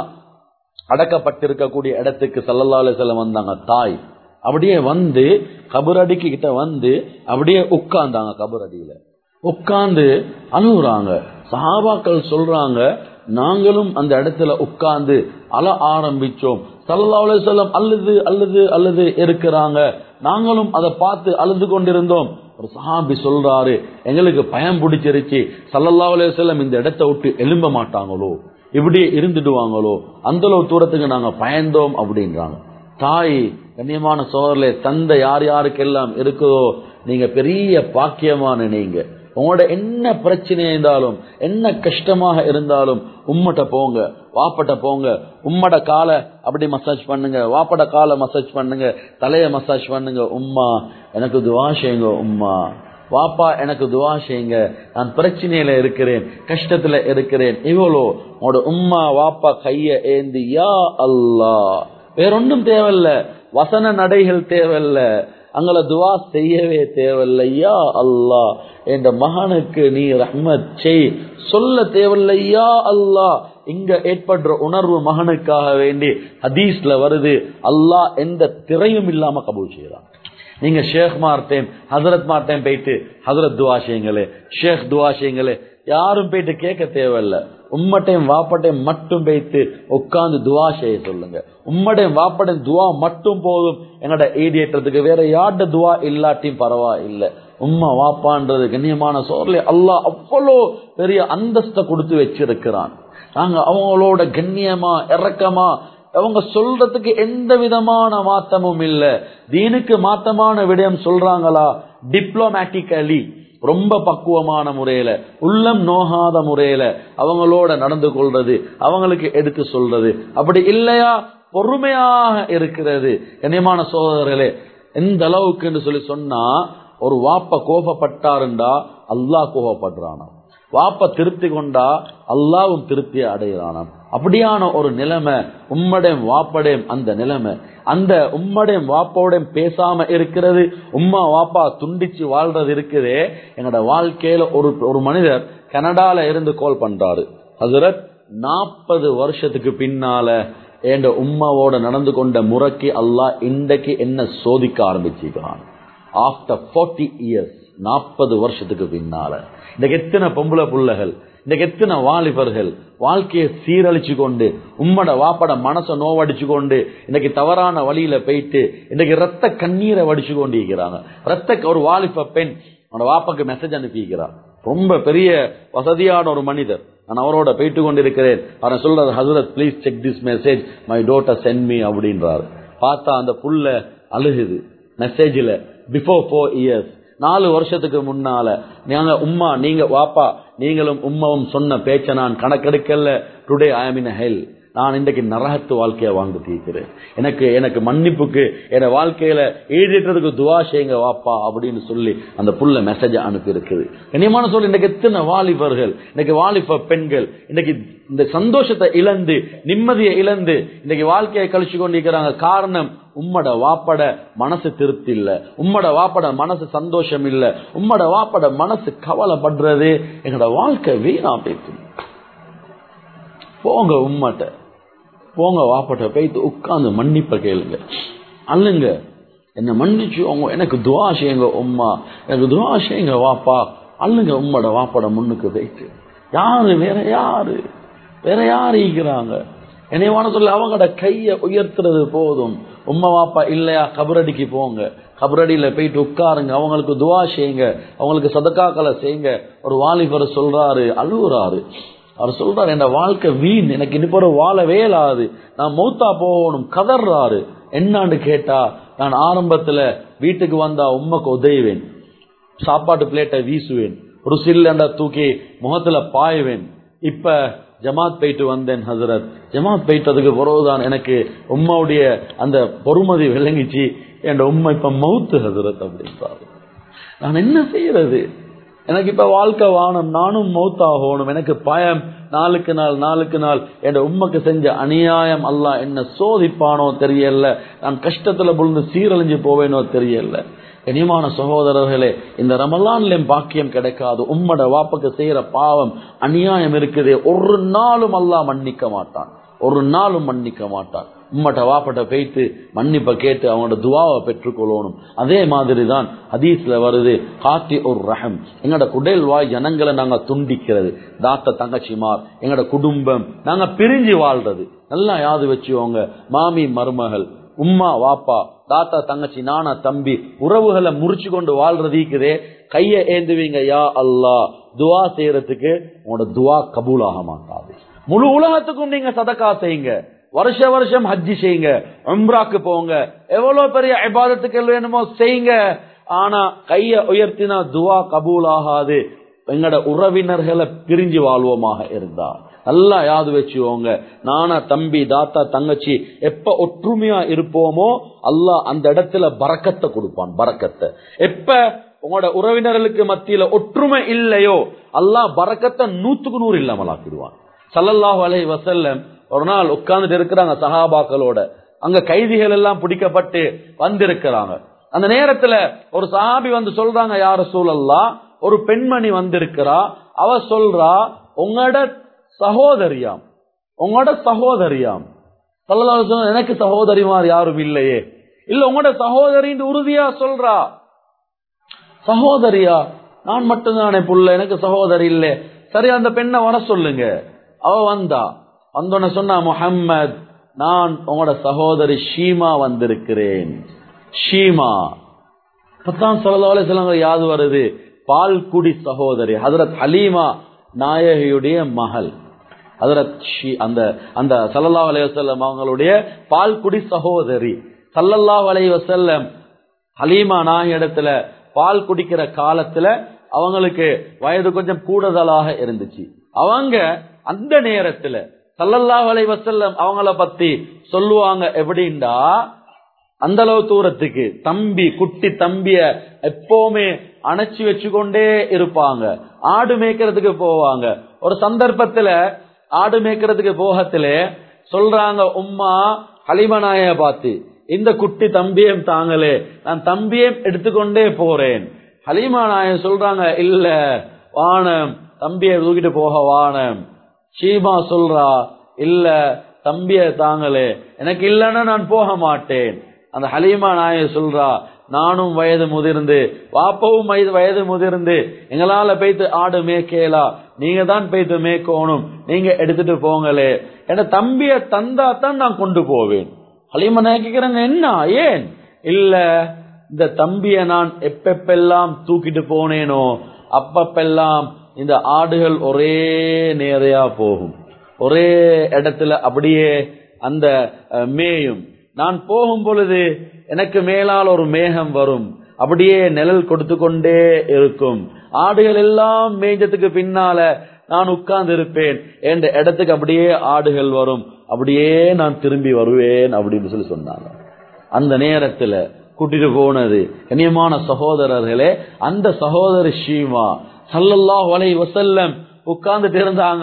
அடக்கப்பட்டிருக்கக்கூடிய இடத்துக்கு சல்லல்லா அலிசல்லம் வந்தாங்க தாய் அப்படியே வந்து கபரடிக்கு கிட்ட வந்து அப்படியே உட்கார்ந்தாங்க கபரடியில உட்கார்ந்து அணுகுறாங்க சஹாபாக்கள் சொல்றாங்க நாங்களும் அந்த இடத்துல உட்கார்ந்து அழ ஆரம்பிச்சோம் சல்லா அலிசல்லம் அல்லது அல்லது அல்லது இருக்கிறாங்க நாங்களும் அதை பார்த்து அழுது கொண்டிருந்தோம் ஒரு சஹாபி சொல்றாரு எங்களுக்கு பயம் பிடிச்சிருச்சு சல்லல்லா அலிசல்லம் இந்த இடத்தை விட்டு எழும்ப மாட்டாங்களோ இப்படி இருந்துடுவாங்களோ அந்த அளவு தூரத்துக்கு நாங்க பயந்தோம் அப்படின்றாங்க தாய் கண்ணியமான சோதரிலே தந்தை யார் யாருக்கெல்லாம் இருக்குதோ நீங்க பெரிய பாக்கியமான நீங்க உங்களோட என்ன பிரச்சனை இருந்தாலும் என்ன கஷ்டமாக இருந்தாலும் உம்மட்ட போங்க வாப்பட்ட போங்க உம்மட காலை அப்படி மசாஜ் பண்ணுங்க வாப்பட காலை மசாஜ் பண்ணுங்க தலைய மசாஜ் பண்ணுங்க உம்மா எனக்கு துவா செய்யுங்க உம்மா வாப்பா எனக்கு துவா செய்யுங்க நான் பிரச்சனையில இருக்கிறேன் கஷ்டத்துல இருக்கிறேன் இவ்வளோ உங்களோட உம்மா வாப்பா கைய ஏந்தி யா அல்லா வேறொன்றும் தேவையில்ல வசன நடைகள் தேவையில்ல அங்கள துவா செய்யவே தேவையில்ல யா அல்லா என்ற மகனுக்கு நீ ரஹ்மத் செய் சொல்ல தேவையில்ல யா அல்லா இங்க ஏற்படுற உணர்வு மகனுக்காக வேண்டி ஹதீஸ்ல வருது அல்லாஹ் எந்த திரையும் இல்லாம கபூல் செய்யறான் நீங்க ஷேக் மார்டைம் ஹசரத் மார்டைம் போயிட்டு ஹசரத் துவா செய்யுங்களே ஷேக் துவா செய்யுங்களே யாரும் போயிட்டு கேட்க தேவையில்ல உம்மட்டையும் வாப்பட்டையும் மட்டும் வைத்து உட்கார்ந்து துவா செய்ய சொல்லுங்க உம்மடையும் வாப்படையும் துவா மட்டும் போதும் எங்கட ஈடேற்றத்துக்கு வேற யார்ட துவா இல்லாட்டியும் பரவா இல்ல உம்மா வாப்பான்றது கண்ணியமான சோர்ல அல்லாஹ் அவ்வளோ பெரிய அந்தஸ்தை கொடுத்து வச்சிருக்கிறான் நாங்க அவங்களோட கண்ணியமா இறக்கமா அவங்க சொல்றதுக்கு எந்த விதமான மாத்தமும் இல்ல தீனுக்கு மாத்தமான விடயம் சொல்றாங்களா டிப்ளமேட்டிக்கலி ரொம்ப பக்குவமான முறையில உள்ளம் நோகாத முறையில அவங்களோட நடந்து கொள்றது அவங்களுக்கு எடுத்து சொல்றது அப்படி இல்லையா பொறுமையாக இருக்கிறது கண்ணியமான சோதரர்களே எந்த அளவுக்கு சொல்லி சொன்னா ஒரு வாப்ப கோபப்பட்டாருண்டா அல்லாஹ் கோபப்படுறானா வாப்ப திருப்தி கொண்டா அல்லாவும் திருப்தி அடைகிறானாம் அப்படியான ஒரு நிலைமை உம்மடையும் வாப்படையும் அந்த நிலைமை அந்த உம்மடையும் வாப்பாவோடையும் பேசாம இருக்கிறது உம்மா வாப்பா துண்டிச்சு வாழ்றது இருக்குது எங்களோட வாழ்க்கையில ஒரு ஒரு மனிதர் கனடால இருந்து கால் பண்றாரு ஹசரத் நாற்பது வருஷத்துக்கு பின்னால என் உம்மாவோட நடந்து கொண்ட முறைக்கு அல்லாஹ் இன்றைக்கு என்ன சோதிக்க ஆரம்பிச்சிருக்கிறான் ஆஃப்டர் ஃபார்ட்டி இயர்ஸ் நாற்பது வருஷத்துக்கு பின்னால இன்னைக்கு எத்தனை பொம்பளை புள்ளைகள் இன்னைக்கு எத்தனை வாலிபர்கள் வாழ்க்கையை சீரழிச்சு கொண்டு உம்மட வாப்பட மனசை நோவடிச்சு கொண்டு இன்னைக்கு தவறான வழியில போயிட்டு இன்னைக்கு ரத்த கண்ணீரை வடிச்சு கொண்டு இருக்கிறாங்க ரத்த ஒரு வாலிப பெண் அவனோட வாப்பாக்கு மெசேஜ் அனுப்பிக்கிறார் ரொம்ப பெரிய வசதியான ஒரு மனிதர் நான் அவரோட போயிட்டு கொண்டிருக்கிறேன் அவன் சொல்றாரு ஹசரத் please check this message my daughter sent me அப்படின்றாரு பார்த்தா அந்த புள்ள அழுகுது மெசேஜில் பிஃபோர் ஃபோர் இயர்ஸ் நாலு வருஷத்துக்கு முன்னால நீங்க உம்மா நீங்க வாப்பா நீங்களும் உம்மாவும் சொன்ன பேச்ச நான் கணக்கெடுக்கல டுடே ஐ எம் இன் ஹெல் நான் இன்றைக்கு நரகத்து வாழ்க்கையை வாழ்ந்து தீர்க்கிறேன் எனக்கு எனக்கு மன்னிப்புக்கு என் வாழ்க்கையில ஈடேற்றதுக்கு துவா செய்யுங்க வாப்பா அப்படின்னு சொல்லி அந்த புள்ள மெசேஜ் அனுப்பி இருக்குது கண்ணியமான சொல்லி இன்னைக்கு எத்தனை வாலிபர்கள் இன்னைக்கு வாலிப பெண்கள் இன்னைக்கு இந்த சந்தோஷத்தை இழந்து நிம்மதியை இழந்து இன்னைக்கு வாழ்க்கையை கழிச்சு கொண்டிருக்கிறாங்க காரணம் உம்மட வாப்பட மனசு திருப்தி இல்ல உம்மட வாப்பட மனசு சந்தோஷம் இல்ல உம்மட வாப்பட மனசு கவலைப்படுறது எங்களோட வாழ்க்கை வீணா போயிட்டு போங்க உம்மட்ட போங்க வாப்பட்ட போயிட்டு உட்கார்ந்து மன்னிப்ப கேளுங்க அல்லுங்க என்ன மன்னிச்சு அவங்க எனக்கு துவா செய்யுங்க உம்மா எனக்கு துவா செய்யுங்க வாப்பா அல்லுங்க உம்மட வாப்பட முன்னுக்கு போயிட்டு யாரு வேற யாரு வேற யாரு ஈக்கிறாங்க என்னைவான சொல்ல அவங்களோட கைய உயர்த்துறது போதும் உம்மா வாப்பா இல்லையா கபரடிக்கு போங்க கபரடியில போயிட்டு உட்காருங்க அவங்களுக்கு துவா செய்யுங்க அவங்களுக்கு சதக்காக்களை செய்யுங்க ஒரு வாலிபர் சொல்றாரு அழுகுறாரு அவர் சொல்றாரு என் வாழ்க்கை வீண் எனக்கு இனிப்பொரு வாழ வேலாது நான் மௌத்தா போகணும் கதறாரு என்னான்னு கேட்டா நான் ஆரம்பத்துல வீட்டுக்கு வந்தா உண்மைக்கு உதவுவேன் சாப்பாட்டு பிளேட்டை வீசுவேன் ஒரு சில்லண்டா தூக்கி முகத்துல பாய்வேன் இப்ப ஜமாத் போயிட்டு வந்தேன் ஹசரத் ஜமாத் போயிட்டதுக்கு பிறகுதான் எனக்கு உம்மாவுடைய அந்த பொறுமதி விளங்கிச்சு என் உண்மை இப்ப மவுத்து ஹசரத் அப்படின்றாரு நான் என்ன செய்யறது எனக்கு இப்ப வாழ்க்கை வானம் நானும் மௌத்தாகணும் எனக்கு பயம் நாளுக்கு நாள் நாளுக்கு நாள் என் உண்மைக்கு செஞ்ச அநியாயம் அல்ல என்ன சோதிப்பானோ தெரியல நான் கஷ்டத்துல புழுந்து சீரழிஞ்சு போவேனோ தெரியல கனியமான சகோதரர்களே இந்த ரமலான்லயும் பாக்கியம் கிடைக்காது உம்மட வாப்புக்கு செய்யற பாவம் அநியாயம் இருக்குதே ஒரு நாளும் அல்லா மன்னிக்க மாட்டான் ஒரு நாளும் மன்னிக்க மாட்டான் உம்மட்ட வாப்பட்ட போயிட்டு மன்னிப்ப கேட்டு அவனோட துவாவை பெற்றுக்கொள்ளணும் அதே மாதிரி தான் ஹதீஸ்ல வருது காத்தி ஒரு ரஹம் எங்களோட குடல் வாய் ஜனங்களை நாங்க துண்டிக்கிறது தாத்த தங்கச்சிமார் எங்களோட குடும்பம் நாங்க பிரிஞ்சு வாழ்றது நல்லா யாது வச்சுவோங்க மாமி மருமகள் உம்மா வாப்பா தாத்தா தங்கச்சி நானா தம்பி உறவுகளை முறிச்சு கொண்டு வாழ்றதுக்குதே கைய ஏந்துவீங்க யா அல்லா துவா செய்யறதுக்கு உங்களோட துவா கபூல் ஆக மாட்டாது முழு உலகத்துக்கும் நீங்க சதக்கா செய்யுங்க வருஷ வருஷம் ஹஜ்ஜி செய்யுங்க உம்ராக்கு போங்க எவ்வளவு பெரிய இபாதத்துக்கு வேணுமோ செய்யுங்க ஆனா கைய உயர்த்தினா துவா கபூல் ஆகாது எங்கட உறவினர்களை பிரிஞ்சு வாழ்வோமாக இருந்தா நல்லா யாது வச்சுவோங்க நானா தம்பி தாத்தா தங்கச்சி எப்ப ஒற்றுமையா இருப்போமோ அல்லாஹ் அந்த இடத்துல பறக்கத்தை கொடுப்பான் பறக்கத்தை எப்ப உங்களோட உறவினர்களுக்கு மத்தியில ஒற்றுமை இல்லையோ அல்லாஹ் பறக்கத்தை நூத்துக்கு நூறு இல்லாமலாக்கிடுவான் சல்லல்லாஹு அலை வசல்லம் ஒரு நாள் உட்கார்ந்துட்டு இருக்கிறாங்க சஹாபாக்களோட அங்க கைதிகள் எல்லாம் பிடிக்கப்பட்டு வந்திருக்கிறாங்க அந்த நேரத்துல ஒரு சஹாபி வந்து சொல்றாங்க யார சூழல்லா ஒரு பெண்மணி வந்திருக்கிறா அவ சொல்றா உங்களோட சகோதரியாம் உங்களோட சகோதரியாம் எனக்கு சகோதரிமார் யாரும் இல்லையே இல்ல உங்களோட சகோதரின்னு உறுதியா சொல்றா சகோதரியா நான் மட்டும்தானே புள்ள எனக்கு சகோதரி இல்லை சரி அந்த பெண்ணை வர சொல்லுங்க அவ வந்தா வந்தோன்னு சொன்னா முஹம்மத் நான் உங்களோட சகோதரி ஷீமா வந்திருக்கிறேன் ஷீமா பத்தாம் சொல்லி சிலங்க யாது வருது பால்குடி சகோதரி ஹதரத் ஹலீமா நாயகியுடைய மகள் ஹதரத் அந்த அந்த சல்லல்லா அலைய வசல்லம் அவங்களுடைய பால்குடி சகோதரி சல்லல்லாஹ் அலைய வசல்லம் ஹலீமா நாயகி இடத்துல பால் குடிக்கிற காலத்துல அவங்களுக்கு வயது கொஞ்சம் கூடுதலாக இருந்துச்சு அவங்க அந்த நேரத்துல சல்லல்லாஹ் அலை வசல்லம் அவங்கள பத்தி சொல்லுவாங்க எப்படின்னா அந்த அளவு தூரத்துக்கு தம்பி குட்டி தம்பிய எப்பவுமே அணைச்சி வச்சுக்கொண்டே இருப்பாங்க ஆடு மேய்க்கிறதுக்கு போவாங்க ஒரு சந்தர்ப்பத்துல ஆடு மேய்க்கிறதுக்கு போகத்துல சொல்றாங்க உம்மா ஹலிமநாய பார்த்து இந்த குட்டி தம்பியம் தாங்களே நான் தம்பியம் எடுத்துக்கொண்டே போறேன் ஹலீமா நாயன் சொல்றாங்க இல்ல வானம் தம்பியை தூக்கிட்டு போக வானம் ஷீமா சொல்றா இல்ல தம்பிய தாங்களே எனக்கு இல்லைன்னா நான் போக மாட்டேன் அந்த ஹலீமா நாய சொல்றா நானும் வயது முதிர்ந்து வாப்பவும் வயது வயது முதிர்ந்து எங்களால போய்த்து ஆடு மேய்க்கலா நீங்க தான் போய்த்து மேய்க்கணும் நீங்க எடுத்துட்டு போங்களே என தம்பிய தந்தா தான் நான் கொண்டு போவேன் ஹலீமா நாய கேக்குறாங்க என்ன ஏன் இல்ல இந்த தம்பிய நான் எப்பெப்பெல்லாம் தூக்கிட்டு போனேனோ அப்பப்பெல்லாம் இந்த ஆடுகள் ஒரே நேரையா போகும் ஒரே இடத்துல அப்படியே அந்த அஹ், மேயும் நான் போகும் பொழுது எனக்கு மேலால் ஒரு மேகம் வரும் அப்படியே நிழல் கொடுத்து கொண்டே இருக்கும் ஆடுகள் எல்லாம் மேய்ஞ்சதுக்கு பின்னால நான் உட்கார்ந்து இருப்பேன் என்ற இடத்துக்கு அப்படியே ஆடுகள் வரும் அப்படியே நான் திரும்பி வருவேன் அப்படின்னு சொல்லி சொன்னாங்க அந்த நேரத்துல கூட்டிட்டு போனது கண்ணியமான சகோதரர்களே அந்த சகோதரி ஷீமா சல்லல்லாஹு அலைஹி வஸல்லம் உட்கார்ந்துட்டு இருந்தாங்க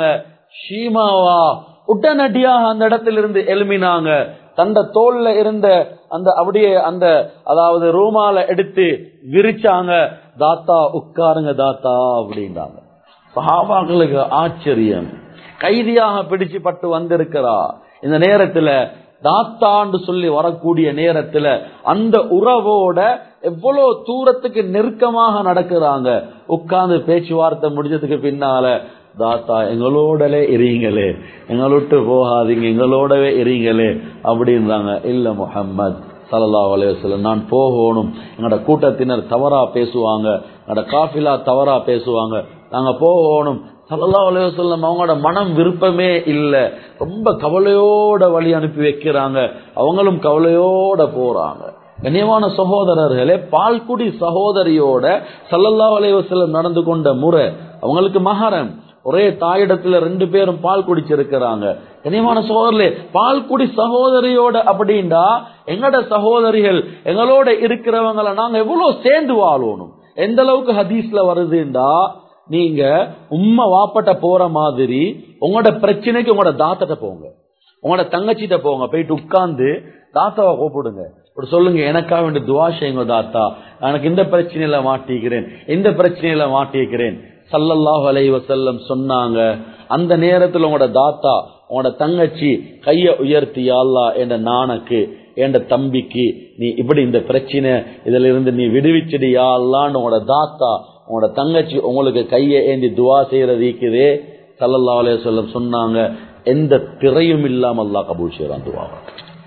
ஷீமாவா உடனடியாக அந்த இடத்திலிருந்து எழுமினாங்க தந்த தோல்ல இருந்த அந்த அப்படியே அந்த அதாவது ரூமால எடுத்து விரிச்சாங்க தாத்தா உட்காருங்க தாத்தா அப்படின்றாங்க சஹாபாக்களுக்கு ஆச்சரியம் கைதியாக பிடிச்சு பட்டு வந்திருக்கிறா இந்த நேரத்துல தாத்தான்னு சொல்லி வரக்கூடிய நேரத்துல அந்த உறவோட எவ்வளவு தூரத்துக்கு நெருக்கமாக நடக்கிறாங்க உட்கார்ந்து பேச்சுவார்த்தை முடிஞ்சதுக்கு பின்னால தாத்தா எங்களோடலே இருங்களே எங்களை விட்டு போகாதீங்க எங்களோடவே இருங்களே அப்படின்றாங்க இல்ல முஹம்மத் சல்லல்லாஹு அலைஹி வஸல்லம் நான் போகணும் எங்களோட கூட்டத்தினர் தவறா பேசுவாங்க எங்களோட காஃபிலா தவறா பேசுவாங்க நாங்க போகணும் சல்லல்லாஹு அலைஹி வஸல்லம் அவங்களோட மனம் விருப்பமே இல்ல ரொம்ப கவலையோட வழி அனுப்பி வைக்கிறாங்க அவங்களும் கவலையோட போறாங்க கண்ணியமான சகோதரர்களே பால்குடி சகோதரியோட சல்லல்லாஹு அலைஹி வஸல்லம் நடந்து கொண்ட முறை அவங்களுக்கு மகரம் ஒரே தாயிடத்துல ரெண்டு பேரும் பால் குடிச்சிருக்கிறாங்க கனியமான சகோதரர்களே பால் குடி சகோதரியோட அப்படின்டா எங்கட சகோதரிகள் எங்களோட இருக்கிறவங்கள நாங்க எவ்வளவு சேர்ந்து வாழணும் எந்த அளவுக்கு ஹதீஸ்ல வருதுண்டா நீங்க உம்மை வாப்பட்ட போற மாதிரி உங்களோட பிரச்சனைக்கு உங்களோட தாத்தட்ட போங்க உங்களோட தங்கச்சிட்ட போங்க போயிட்டு உட்கார்ந்து தாத்தாவை கூப்பிடுங்க இப்படி சொல்லுங்க எனக்காக வேண்டிய துவா செய்யுங்க தாத்தா எனக்கு இந்த பிரச்சனையில மாட்டிக்கிறேன் இந்த பிரச்சனையில மாட்டிக்கிறேன் சல்லல்லாஹு அலைஹி வஸல்லம் சொன்னாங்க அந்த நேரத்துல உங்களோட தாத்தா உங்களோட தங்கச்சி கைய உயர்த்தி அல்லா என்ற நானக்கு என்ற தம்பிக்கு நீ இப்படி இந்த பிரச்சனை இதுல இருந்து நீ விடுவிச்சிடு யா அல்லான்னு உங்களோட தாத்தா உங்களோட தங்கச்சி உங்களுக்கு கையை ஏந்தி துவா செய்யறது இருக்குதே சல்லல்லாஹு அலைஹி வஸல்லம் சொன்னாங்க எந்த திரையும் இல்லாம அல்லாஹ் கபூல் செய்யறான் துவாவை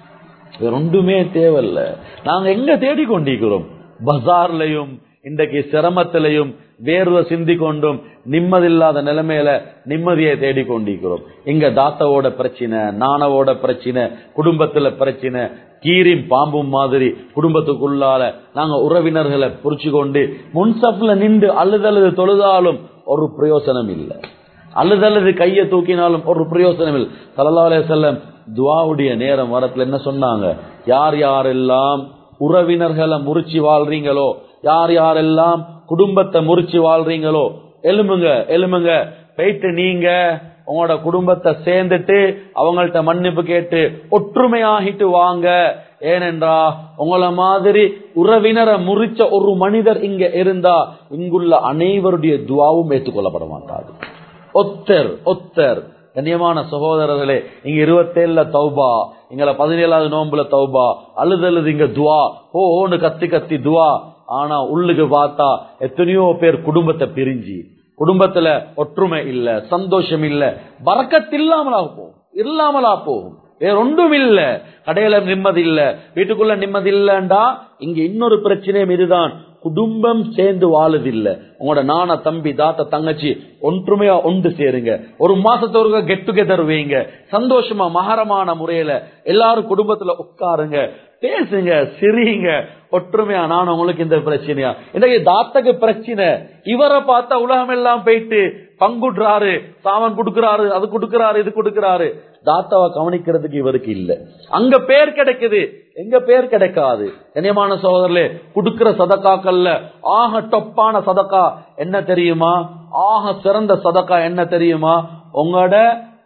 வேற ஒன்றுமே தேவையில்ல நாங்க எங்க தேடிக் கொண்டிருக்கிறோம் பஜார்லயும் இன்றைக்கு சிரமத்திலையும் வேர்வை சிந்தி கொண்டும் நிம்மதியில்லாத நிலைமையில நிம்மதியை தேடிக் கொண்டிருக்கிறோம் இங்க தாத்தாவோட பிரச்சனை நானவோட பிரச்சனை குடும்பத்துல பிரச்சனை கீரின் பாம்பும் மாதிரி குடும்பத்துக்குள்ளால நாங்க உறவினர்களை புரிச்சு கொண்டு முன்சப்ல நின்று அழுதழுது தொழுதாலும் ஒரு பிரயோசனம் இல்லை அழுதழுது கையை தூக்கினாலும் ஒரு பிரயோசனம் இல்லை சல்லா அலைய செல்லம் துவாவுடைய நேரம் வரத்துல என்ன சொன்னாங்க யார் யாரெல்லாம் உறவினர்களை முறிச்சு வாழ்றீங்களோ யார் யாரெல்லாம் குடும்பத்தை முறிச்சு வாழ்றீங்களோ எலும்புங்க எலும்புங்க போயிட்டு நீங்க உங்களோட குடும்பத்தை சேர்ந்துட்டு அவங்கள்ட்ட மன்னிப்பு கேட்டு ஒற்றுமையாகிட்டு வாங்க ஏனென்றா உங்கள மாதிரி உறவினரை முறிச்ச ஒரு மனிதர் இங்க இருந்தா இங்குள்ள அனைவருடைய துவாவும் ஏற்றுக்கொள்ளப்பட மாட்டாது ஒத்தர் ஒத்தர் கண்ணியமான சகோதரர்களே இங்க இருபத்தேழுல தௌபா இங்கள பதினேழாவது நோம்புல தௌபா அழுது அழுது இங்க துவா ஓ ஓன்னு கத்தி கத்தி துவா ஆனா உள்ளுக்கு பார்த்தா எத்தனையோ பேர் குடும்பத்தை பிரிஞ்சு குடும்பத்துல ஒற்றுமை இல்ல சந்தோஷம் இல்ல பறக்கத்து இல்லாமலா போகும் இல்லாமலா போகும் வேற ஒன்றும் இல்ல கடையில நிம்மதி இல்ல வீட்டுக்குள்ள நிம்மதி இல்லண்டா இங்க இன்னொரு பிரச்சனையும் இதுதான் குடும்பம் சேர்ந்து வாழுதில்ல உங்களோட நான தம்பி தாத்தா தங்கச்சி ஒன்றுமையா ஒன்று சேருங்க ஒரு மாசத்தோருக்கு கெட் டுகெதர் வைங்க சந்தோஷமா மகரமான முறையில எல்லாரும் குடும்பத்துல உட்காருங்க பேசுங்க சிரிங்க ஒற்றுமையா நான் உங்களுக்கு இந்த பிரச்சனையா இன்னைக்கு தாத்தக்கு பிரச்சனை இவரை பார்த்தா உலகம் எல்லாம் போயிட்டு பங்குடுறாரு சாமன் கொடுக்கறாரு அது கொடுக்கறாரு இது கொடுக்கறாரு தாத்தாவை கவனிக்கிறதுக்கு இவருக்கு இல்ல அங்க பேர் கிடைக்குது எங்க பேர் கிடைக்காது கண்ணியமான சகோதரர்களே கொடுக்கிற சதக்காக்கள்ல ஆக டொப்பான சதக்கா என்ன தெரியுமா ஆக சிறந்த சதக்கா என்ன தெரியுமா உங்களோட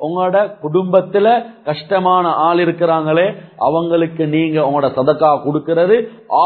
உங்களோட குடும்பத்துல கஷ்டமான ஆள் இருக்கிறாங்களே அவங்களுக்கு நீங்க உங்களோட சதக்கா கொடுக்கிறது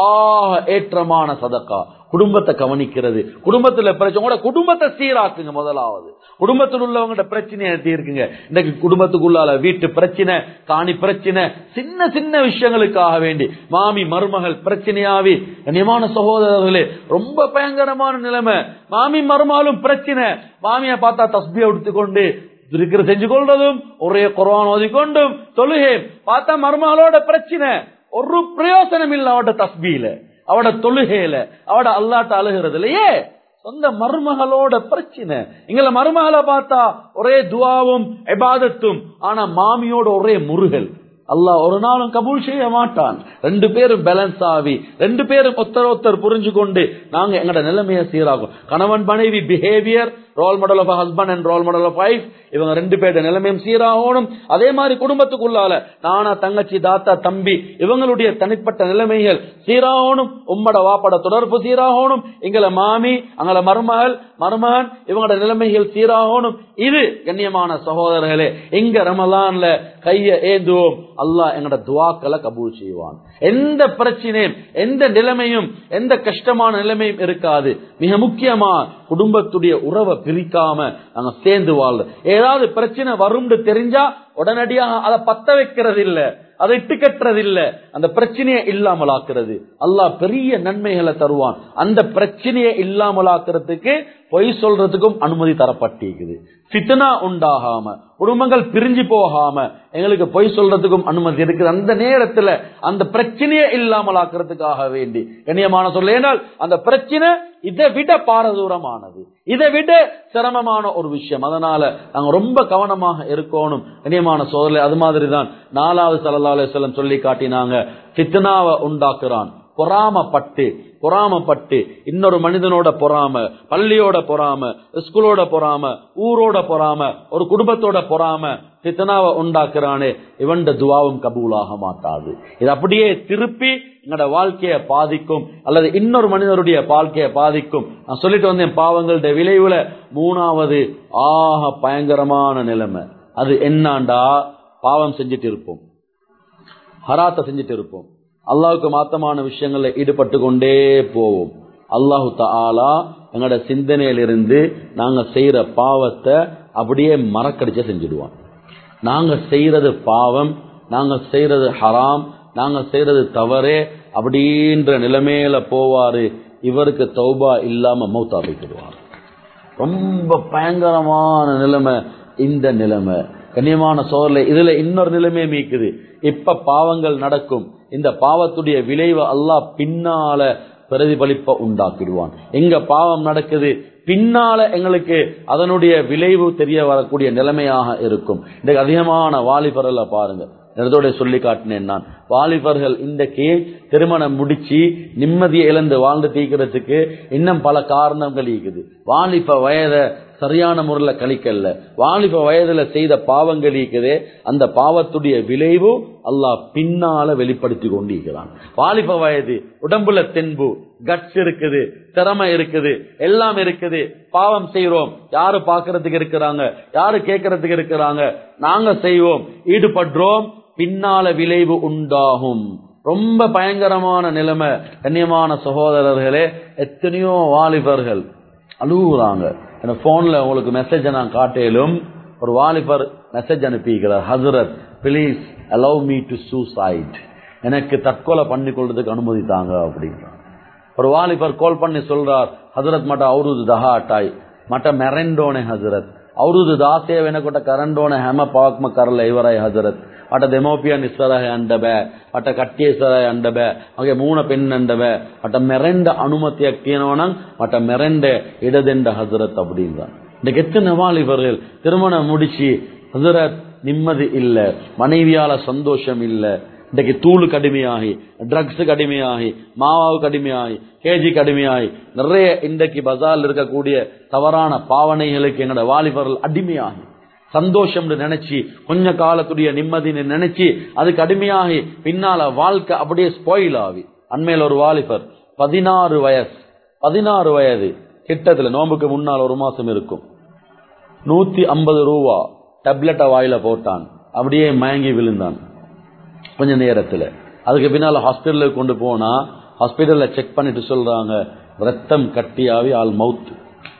ஆக ஏற்றமான சதக்கா குடும்பத்தை கவனிக்கிறது குடும்பத்துல பிரச்சனை உங்களோட குடும்பத்தை சீராக்குங்க முதலாவது குடும்பத்தில் உள்ளவங்கள்ட்ட பிரச்சனையை தீர்க்குங்க இன்னைக்கு குடும்பத்துக்குள்ளால வீட்டு பிரச்சனை காணி பிரச்சனை சின்ன சின்ன விஷயங்களுக்காக வேண்டி மாமி மருமகள் பிரச்சனையாவி கண்ணியமான சகோதரர்களே ரொம்ப பயங்கரமான நிலைமை மாமி மருமகளும் பிரச்சனை மாமியை பார்த்தா தஸ்பியை எடுத்துக்கொண்டு இருக்கிற செஞ்சு கொள்றதும் ஒரே குரான் ஓதிக்கொண்டும் தொழுகை பார்த்தா மருமகளோட பிரச்சனை ஒரு பிரயோசனம் இல்ல அவட தஸ்பியில அவட தொழுகையில அவட அல்லாட்ட அழுகிறது இல்லையே சொந்த மருமகளோட பிரச்சனை எங்களை மருமகளை பார்த்தா ஒரே துவாவும் எபாதத்தும் ஆனா மாமியோட ஒரே முருகல் அல்லாஹ் ஒரு நாளும் கபூல் செய்ய மாட்டான் ரெண்டு பேரும் பேலன்ஸ் ஆகி ரெண்டு பேரும் ஒருத்தர் ஒருத்தர் புரிஞ்சு கொண்டு நாங்க எங்கட நிலைமையை சீராகும் கணவன் மனைவி behaviour role model of husband and role model of wife இவங்க ரெண்டு பேருடைய நிலைமையும் சீராகணும் அதே மாதிரி குடும்பத்துக்குள்ளால நானா தங்கச்சி தாத்தா தம்பி இவங்களுடைய தனிப்பட்ட நிலைமைகள் சீராகணும் உம்மட வாப்பட தொடர்பு சீராகணும் எங்களை மாமி அங்கள மருமகள் மருமகன் இவங்களோட நிலைமைகள் சீராகணும் இது கண்ணியமான சகோதரர்களே எங்க ரமலான்ல கைய ஏந்துவோம் அல்லாஹ் எங்கட துவாக்களை கபூல் செய்வான் எந்த பிரச்சனையும் எந்த நிலைமையும் எந்த கஷ்டமான நிலைமையும் இருக்காது மிக முக்கியமா குடும்பத்துடைய உறவை பிரிக்காம நாங்க சேர்ந்து வாழ்ற ஏதாவது பிரச்சனை வரும்னு தெரிஞ்சா உடனடியாக அதை பத்த வைக்கிறது இல்ல அதை இட்டு கட்டுறது இல்ல அந்த பிரச்சனையை இல்லாமலாக்குறது அல்லாஹ் பெரிய நன்மைகளை தருவான் அந்த பிரச்சனையை இல்லாமலாக்குறதுக்கு பொய் சொல்றதுக்கும் அனுமதி தரப்பட்டிருக்குது ஃபித்னா உண்டாகாம குடும்பங்கள் பிரிஞ்சு போகாம எங்களுக்கு பொய் சொல்றதுக்கும் அனுமதி இருக்குது அந்த நேரத்துல அந்த பிரச்சனையை இல்லாமலாக்குறதுக்காக வேண்டி கண்ணியமான சொல்ல ஏனால் அந்த பிரச்சனை இதை விட பாரதூரமானது இதை விட சிரமமான ஒரு விஷயம் அதனால நாங்க ரொம்ப கவனமாக இருக்கணும் கண்ணியமான சோதனை அது மாதிரிதான் நாலாவது சல்லா அலுவலம் சொல்லி காட்டினாங்க ஃபித்னாவை உண்டாக்குறான் பொறாமப்பட்டு பொறாமப்பட்டு இன்னொரு மனிதனோட பொறாம பள்ளியோட பொறாம ஸ்கூலோட பொறாம ஊரோட பொறாம ஒரு குடும்பத்தோட பொறாம பித்தனாவை உண்டாக்குறானே இவன் துவாவும் கபூலாக மாட்டாது இது அப்படியே திருப்பி எங்களோட வாழ்க்கையை பாதிக்கும் அல்லது இன்னொரு மனிதருடைய வாழ்க்கையை பாதிக்கும் நான் சொல்லிட்டு வந்தேன் பாவங்களுடைய விளைவுல மூணாவது ஆக பயங்கரமான நிலைமை அது என்னாண்டா பாவம் செஞ்சுட்டு இருப்போம் ஹராத்த செஞ்சுட்டு இருப்போம் அல்லாவுக்கு மாத்தமான விஷயங்கள்ல ஈடுபட்டு கொண்டே போவோம் அல்லாஹு தாலா எங்களோட சிந்தனையிலிருந்து நாங்க செய்யற பாவத்தை அப்படியே மறக்கடிச்ச செஞ்சிடுவான் நாங்க செய்யறது பாவம் நாங்க செய்யறது ஹராம் நாங்க செய்யறது தவறே அப்படின்ற நிலைமையில போவாரு இவருக்கு தௌபா இல்லாம மௌத்தா வைக்கிடுவார் ரொம்ப பயங்கரமான நிலைமை இந்த நிலைமை கண்ணியமான சோர்ல இதுல இன்னொரு நிலைமை மீக்குது இப்ப பாவங்கள் நடக்கும் இந்த பாவத்துடைய விளைவை அல்லாஹ் பின்னால பிரதிபலிப்ப உண்டாக்கிடுவான் எங்க பாவம் நடக்குது பின்னால எங்களுக்கு அதனுடைய விளைவு தெரிய வரக்கூடிய நிலைமையாக இருக்கும் இன்றைக்கு அதிகமான வாலிபரல பாருங்க இதோட சொல்லி காட்டினேன் நான் வாலிபர்கள் இன்றைக்கு திருமணம் முடிச்சு நிம்மதியை இழந்து வாழ்ந்து தீக்கிறதுக்கு இன்னும் பல காரணங்கள் இருக்குது வாலிப வயதை சரியான முறையில் கழிக்கல வாலிப வயதுல செய்த பாவங்கள் இருக்குதே அந்த பாவத்துடைய விளைவு அல்லாஹ் பின்னால வெளிப்படுத்தி கொண்டிருக்கிறான் வாலிப வயது உடம்புல தென்பு கட்ஸ் இருக்குது திறமை இருக்குது எல்லாம் இருக்குது பாவம் செய்யறோம் யாரு பாக்குறதுக்கு இருக்கிறாங்க யாரு கேட்கறதுக்கு இருக்கிறாங்க நாங்க செய்வோம் ஈடுபடுறோம் பின்னால விளைவு உண்டாகும் ரொம்ப பயங்கரமான நிலைமை கண்ணியமான சகோதரர்களே எத்தனையோ வாலிபர்கள் அழுகுறாங்க என்ன போன்ல உங்களுக்கு மெசேஜ் நான் காட்டிலும் ஒரு வாலிபர் மெசேஜ் அனுப்பிக்கிறார் ஹசரத் please allow me to suicide எனக்கு தற்கொலை பண்ணி கொள்றதுக்கு அனுமதி தாங்க அப்படிங்கிறார் ஒரு வாலிபர் கால் பண்ணி சொல்றார் ஹசரத் மட்ட அவருது தஹா அட்டாய் மட்ட மெரண்டோனே ஹசரத் ಅವರದು ದಾಸೇವೆನ ಕೊಟ್ಟ ಕರಂಡೋಣ ಹೆಮ ಪಾಕ್ಮ ಕರಲ ಇವರೈ ಹಜರತ್ ಅಟ ದೆಮೋಪಿಯನ್ ಇಸ್ಸರಹ ಅಂಡಬೆ ಅಟ ಕಟ್ಟಿ ಇಸ್ಸರಹ ಅಂಡಬೆ ಹಾಗೆ ಮೂಣ ಪೆನ್ ಅಂಡಬೆ ಅಟ மெரண்ட அனுமதி அக்கியனவனங் மட்ட மெரண்ட இடதெண்ட ஹசரத் அப்படின்றான் இன்னைக்கு எத்தனை வாலிபர்கள் திருமணம் முடிச்சு ஹசரத் நிம்மதி இல்ல மனைவியால சந்தோஷம் இல்ல இன்றைக்கு தூளு கடுமையாகி ட்ரக்ஸ் கடுமையாகி மாவாவு கடுமையாகி கேஜி கடுமையாகி நிறைய இன்றைக்கு பஜார்ல இருக்கக்கூடிய தவறான பாவனைகளுக்கு எங்களோட வாலிபர்கள் அடிமையாகி சந்தோஷம் நினைச்சு கொஞ்ச காலத்துடைய நிம்மதினு நினைச்சு அது கடுமையாகி பின்னால வாழ்க்கை அப்படியே ஸ்பாயில் ஆகி அண்மையில் ஒரு வாலிபர் பதினாறு வயசு பதினாறு வயது கிட்டத்துல நோம்புக்கு முன்னால் ஒரு மாசம் இருக்கும் நூத்தி ஐம்பது ரூபா டேப்லெட்டை வாயில போட்டான் அப்படியே மயங்கி விழுந்தான் கொஞ்ச நேரத்துல அதுக்கு பின்னால ஹாஸ்பிட்டலுக்கு கொண்டு போனா ஹாஸ்பிட்டல்ல செக் பண்ணிட்டு சொல்றாங்க ரத்தம் கட்டியாவி ஆள் மவுத்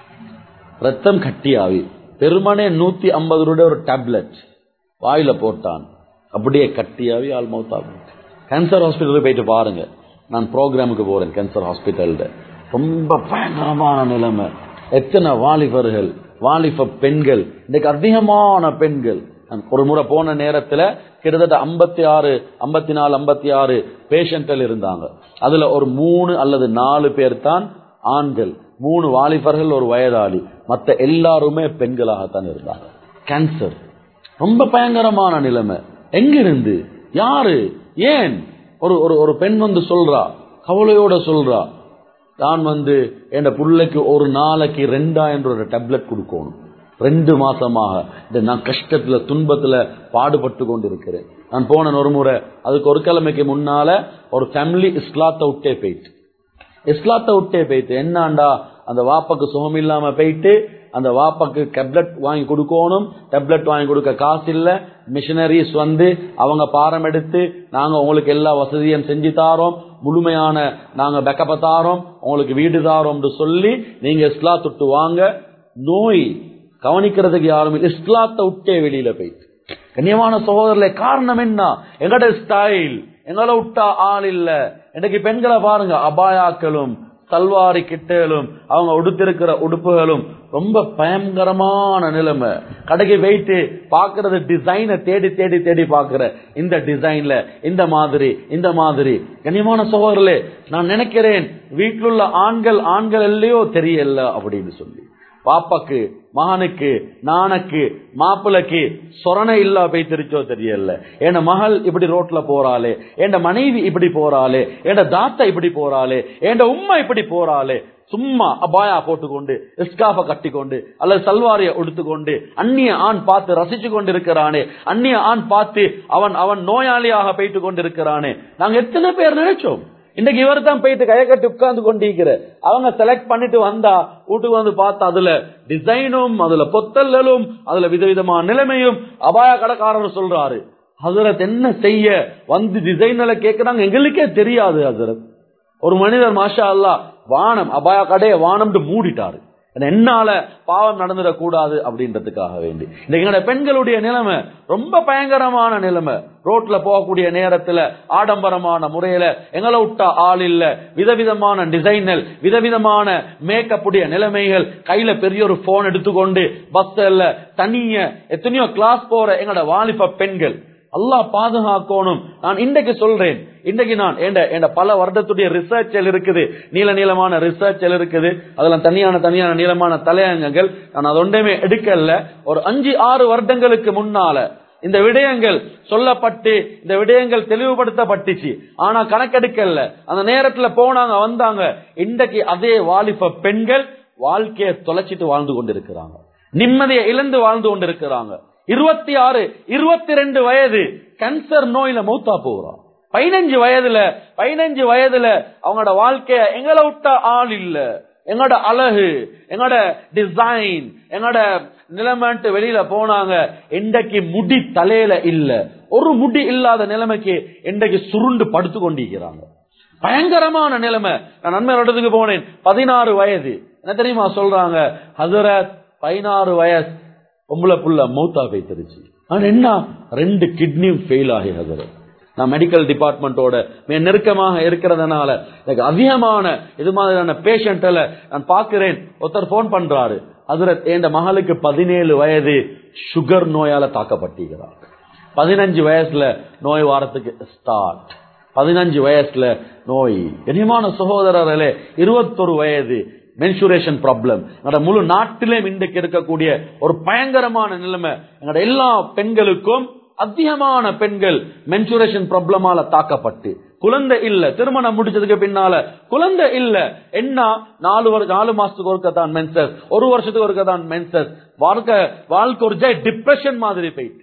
ரத்தம் கட்டியாவி பெருமனே நூத்தி ஐம்பது ரூபாய் ஒரு டேப்லெட் வாயில போட்டான் அப்படியே கட்டியாவி ஆள் மவுத் ஆகும் கேன்சர் ஹாஸ்பிட்டலுக்கு போயிட்டு பாருங்க நான் ப்ரோக்ராமுக்கு போறேன் கேன்சர் ஹாஸ்பிட்டல்ல ரொம்ப பயங்கரமான நிலைமை எத்தனை வாலிபர்கள் வாலிப பெண்கள் இன்னைக்கு அதிகமான பெண்கள் நான் ஒரு முறை போன நேரத்துல கிட்டத்தட்ட ஐம்பத்தி ஆறு ஐம்பத்தி நாலு ஐம்பத்தி ஆறு பேஷண்ட்கள் இருந்தாங்க அதுல ஒரு மூணு அல்லது நாலு பேர் தான் ஆண்கள் மூணு வாலிபர்கள் ஒரு வயதாளி மத்த எல்லாருமே பெண்களாகத்தான் இருந்தாங்க கேன்சர் ரொம்ப பயங்கரமான நிலைமை எங்கிருந்து யாரு ஏன் ஒரு ஒரு ஒரு பெண் வந்து சொல்றா கவலையோட சொல்றா நான் வந்து என் புள்ளைக்கு ஒரு நாளைக்கு ரெண்டாயிரம் ஒரு டேப்லெட் கொடுக்கணும் ரெண்டு மாசமாக இந்த நான் கஷ்டத்துல துன்பத்துல பாடுபட்டு கொண்டிருக்கிறேன் நான் போனேன் ஒரு முறை அதுக்கு ஒரு கிழமைக்கு முன்னால ஒரு ஃபேமிலி இஸ்லாத்தை விட்டே போயிட்டு இஸ்லாத்தை விட்டே போயிட்டு என்னாண்டா அந்த வாப்பாக்கு சுகம் இல்லாம போயிட்டு அந்த வாப்பாக்கு டேப்லெட் வாங்கி கொடுக்கணும் டேப்லெட் வாங்கி கொடுக்க காசு இல்ல மிஷினரிஸ் வந்து அவங்க பாரம் எடுத்து நாங்க உங்களுக்கு எல்லா வசதியும் செஞ்சு தாரோம் முழுமையான நாங்க பெக்கப்ப தாரோம் உங்களுக்கு வீடு தாரோம்னு சொல்லி நீங்க இஸ்லாத்துட்டு வாங்க நோய் கவனிக்கிறதுக்கு யாரும் இல்லை. இஸ்லாத்தை விட்டே வெளியில போயிட்டு கண்ணியமான சகோதரர்களே காரணம் என்ன எங்கட ஸ்டைல் எங்களை விட்டா ஆள் இல்ல இன்னைக்கு பெண்களை பாருங்க அபாயாக்களும் சல்வாரி கிட்டேலும் அவங்க உடுத்திருக்கிற உடுப்புகளும் ரொம்ப பயங்கரமான நிலைமை கடைக்கு போயிட்டு பாக்குறது டிசைனை தேடி தேடி தேடி பாக்குற இந்த டிசைன்ல இந்த மாதிரி இந்த மாதிரி கண்ணியமான சகோதரர்களே நான் நினைக்கிறேன் வீட்டிலுள்ள ஆண்கள் ஆண்கள் இல்லையோ தெரியல அப்படின்னு சொல்லி பாப்பாக்கு மகனுக்கு நானக்கு மாப்பிளைக்கு சொரணை இல்லா போய்த்திருச்சோ தெரியல என் மகள் இப்படி ரோட்ல போறாளே என் மனைவி இப்படி போறாளே என் தாத்தா இப்படி போறாளே என் உம்மா இப்படி போறாளே சும்மா அபாயா போட்டுக்கொண்டு இஸ்காஃப கட்டிக்கொண்டு அல்லது சல்வாரிய உடுத்துக்கொண்டு அந்நிய ஆண் பார்த்து ரசிச்சு கொண்டிருக்கிறானே அந்நிய ஆண் பார்த்து அவன் அவன் நோயாளியாக போயிட்டு கொண்டிருக்கிறானே நாங்க எத்தனை பேர் நினைச்சோம் இன்னைக்கு இவர் தான் போயிட்டு கைய கட்டி உட்கார்ந்து கொண்டிருக்கிற அவங்க செலக்ட் பண்ணிட்டு வந்தா வீட்டுக்கு வந்து பார்த்தா அதுல டிசைனும் அதுல பொத்தல்களும் அதுல விதவிதமான நிலைமையும் அபாய கடைக்காரர் சொல்றாரு ஹசரத் என்ன செய்ய வந்து டிசைன்ல கேட்கிறாங்க எங்களுக்கே தெரியாது ஹசரத் ஒரு மனிதர் மாஷா அல்லா வானம் அபாய கடையை வானம்னு மூடிட்டாரு என்னால பாவம் நடந்துடக்கூடாது அப்படின்றதுக்காக வேண்டி இன்னைக்கு பெண்களுடைய நிலைமை ரொம்ப பயங்கரமான நிலைமை ரோட்ல போகக்கூடிய நேரத்துல ஆடம்பரமான முறையில எங்களை விட்டா ஆள் இல்ல விதவிதமான டிசைனல் விதவிதமான மேக்கப் உடைய நிலைமைகள் கையில பெரிய ஒரு போன் எடுத்துக்கொண்டு பஸ்ல தனிய எத்தனையோ கிளாஸ் போற எங்களோட வாலிப பெண்கள் அல்லாஹ் பாதுகாக்கணும் நான் இன்றைக்கு சொல்றேன் இன்றைக்கு நான் என்ற பல வருடத்துடைய ரிசர்ச் இருக்குது நீல நீளமான ரிசர்ச் இருக்குது அதெல்லாம் தனியான தனியான நீளமான தலையங்கங்கள் நான் அது ஒன்றையுமே எடுக்கல ஒரு அஞ்சு ஆறு வருடங்களுக்கு முன்னால இந்த விடயங்கள் சொல்லப்பட்டு இந்த விடயங்கள் தெளிவுபடுத்தப்பட்டுச்சு ஆனா கணக்கெடுக்கல அந்த நேரத்துல போனாங்க வந்தாங்க இன்றைக்கு அதே வாலிப பெண்கள் வாழ்க்கையை தொலைச்சிட்டு வாழ்ந்து கொண்டிருக்கிறாங்க நிம்மதியை இழந்து வாழ்ந்து கொண்டிருக்கிறாங்க இருபத்தி ஆறு இருபத்தி ரெண்டு வயது கேன்சர் நோயில மௌத்தா போகிறான் பதினஞ்சு வயதுல பதினஞ்சு வயதுல அவங்களோட வாழ்க்கைய எங்களை விட்ட ஆள் இல்ல எங்களோட அழகு எங்களோட டிசைன் எங்களோட நிலைமைன்ட்டு வெளியில போனாங்க இன்றைக்கு முடி தலையில இல்ல ஒரு முடி இல்லாத நிலைமைக்கு இன்றைக்கு சுருண்டு படுத்து கொண்டிருக்கிறாங்க பயங்கரமான நிலைமை நான் நன்மை இடத்துக்கு போனேன் பதினாறு வயது என்ன தெரியுமா சொல்றாங்க ஹசரத் பதினாறு வயசு பொம்பளை புள்ள மௌத்தா போய்த்திருச்சு ஆனா என்ன ரெண்டு கிட்னியும் ஃபெயில் ஆகி ஹசரத் நான் மெடிக்கல் டிபார்ட்மெண்டோட மிக நெருக்கமாக இருக்கிறதுனால எனக்கு அதிகமான இது மாதிரியான பேஷண்ட்ல நான் பார்க்கிறேன் ஒருத்தர் போன் பண்றாரு ஹசரத் என் மகளுக்கு பதினேழு வயது சுகர் நோயால தாக்கப்பட்டிருக்கிறார் பதினஞ்சு வயசுல நோய் வாரத்துக்கு ஸ்டார்ட் பதினஞ்சு வயசுல நோய் கனியமான சகோதரர்களே இருபத்தொரு வயது மென்சுரேஷன் ப்ராப்ளம் எங்களோட முழு நாட்டிலே இன்றைக்கு இருக்கக்கூடிய ஒரு பயங்கரமான நிலைமை எங்களோட எல்லா பெண்களுக்கும் அதிகமான பெண்கள் மென்சுரேஷன் ப்ராப்ளமால தாக்கப்பட்டு குழந்தை இல்ல திருமணம் முடிச்சதுக்கு பின்னால குழந்தை இல்ல என்ன நாலு வருஷம் நாலு மாசத்துக்கு ஒருக்க தான் மென்சஸ் ஒரு வருஷத்துக்கு ஒருக்க தான் மென்சஸ் வாழ்க்கை வாழ்க்கை ஒரு டிப்ரெஷன் மாதிரி போயிட்டு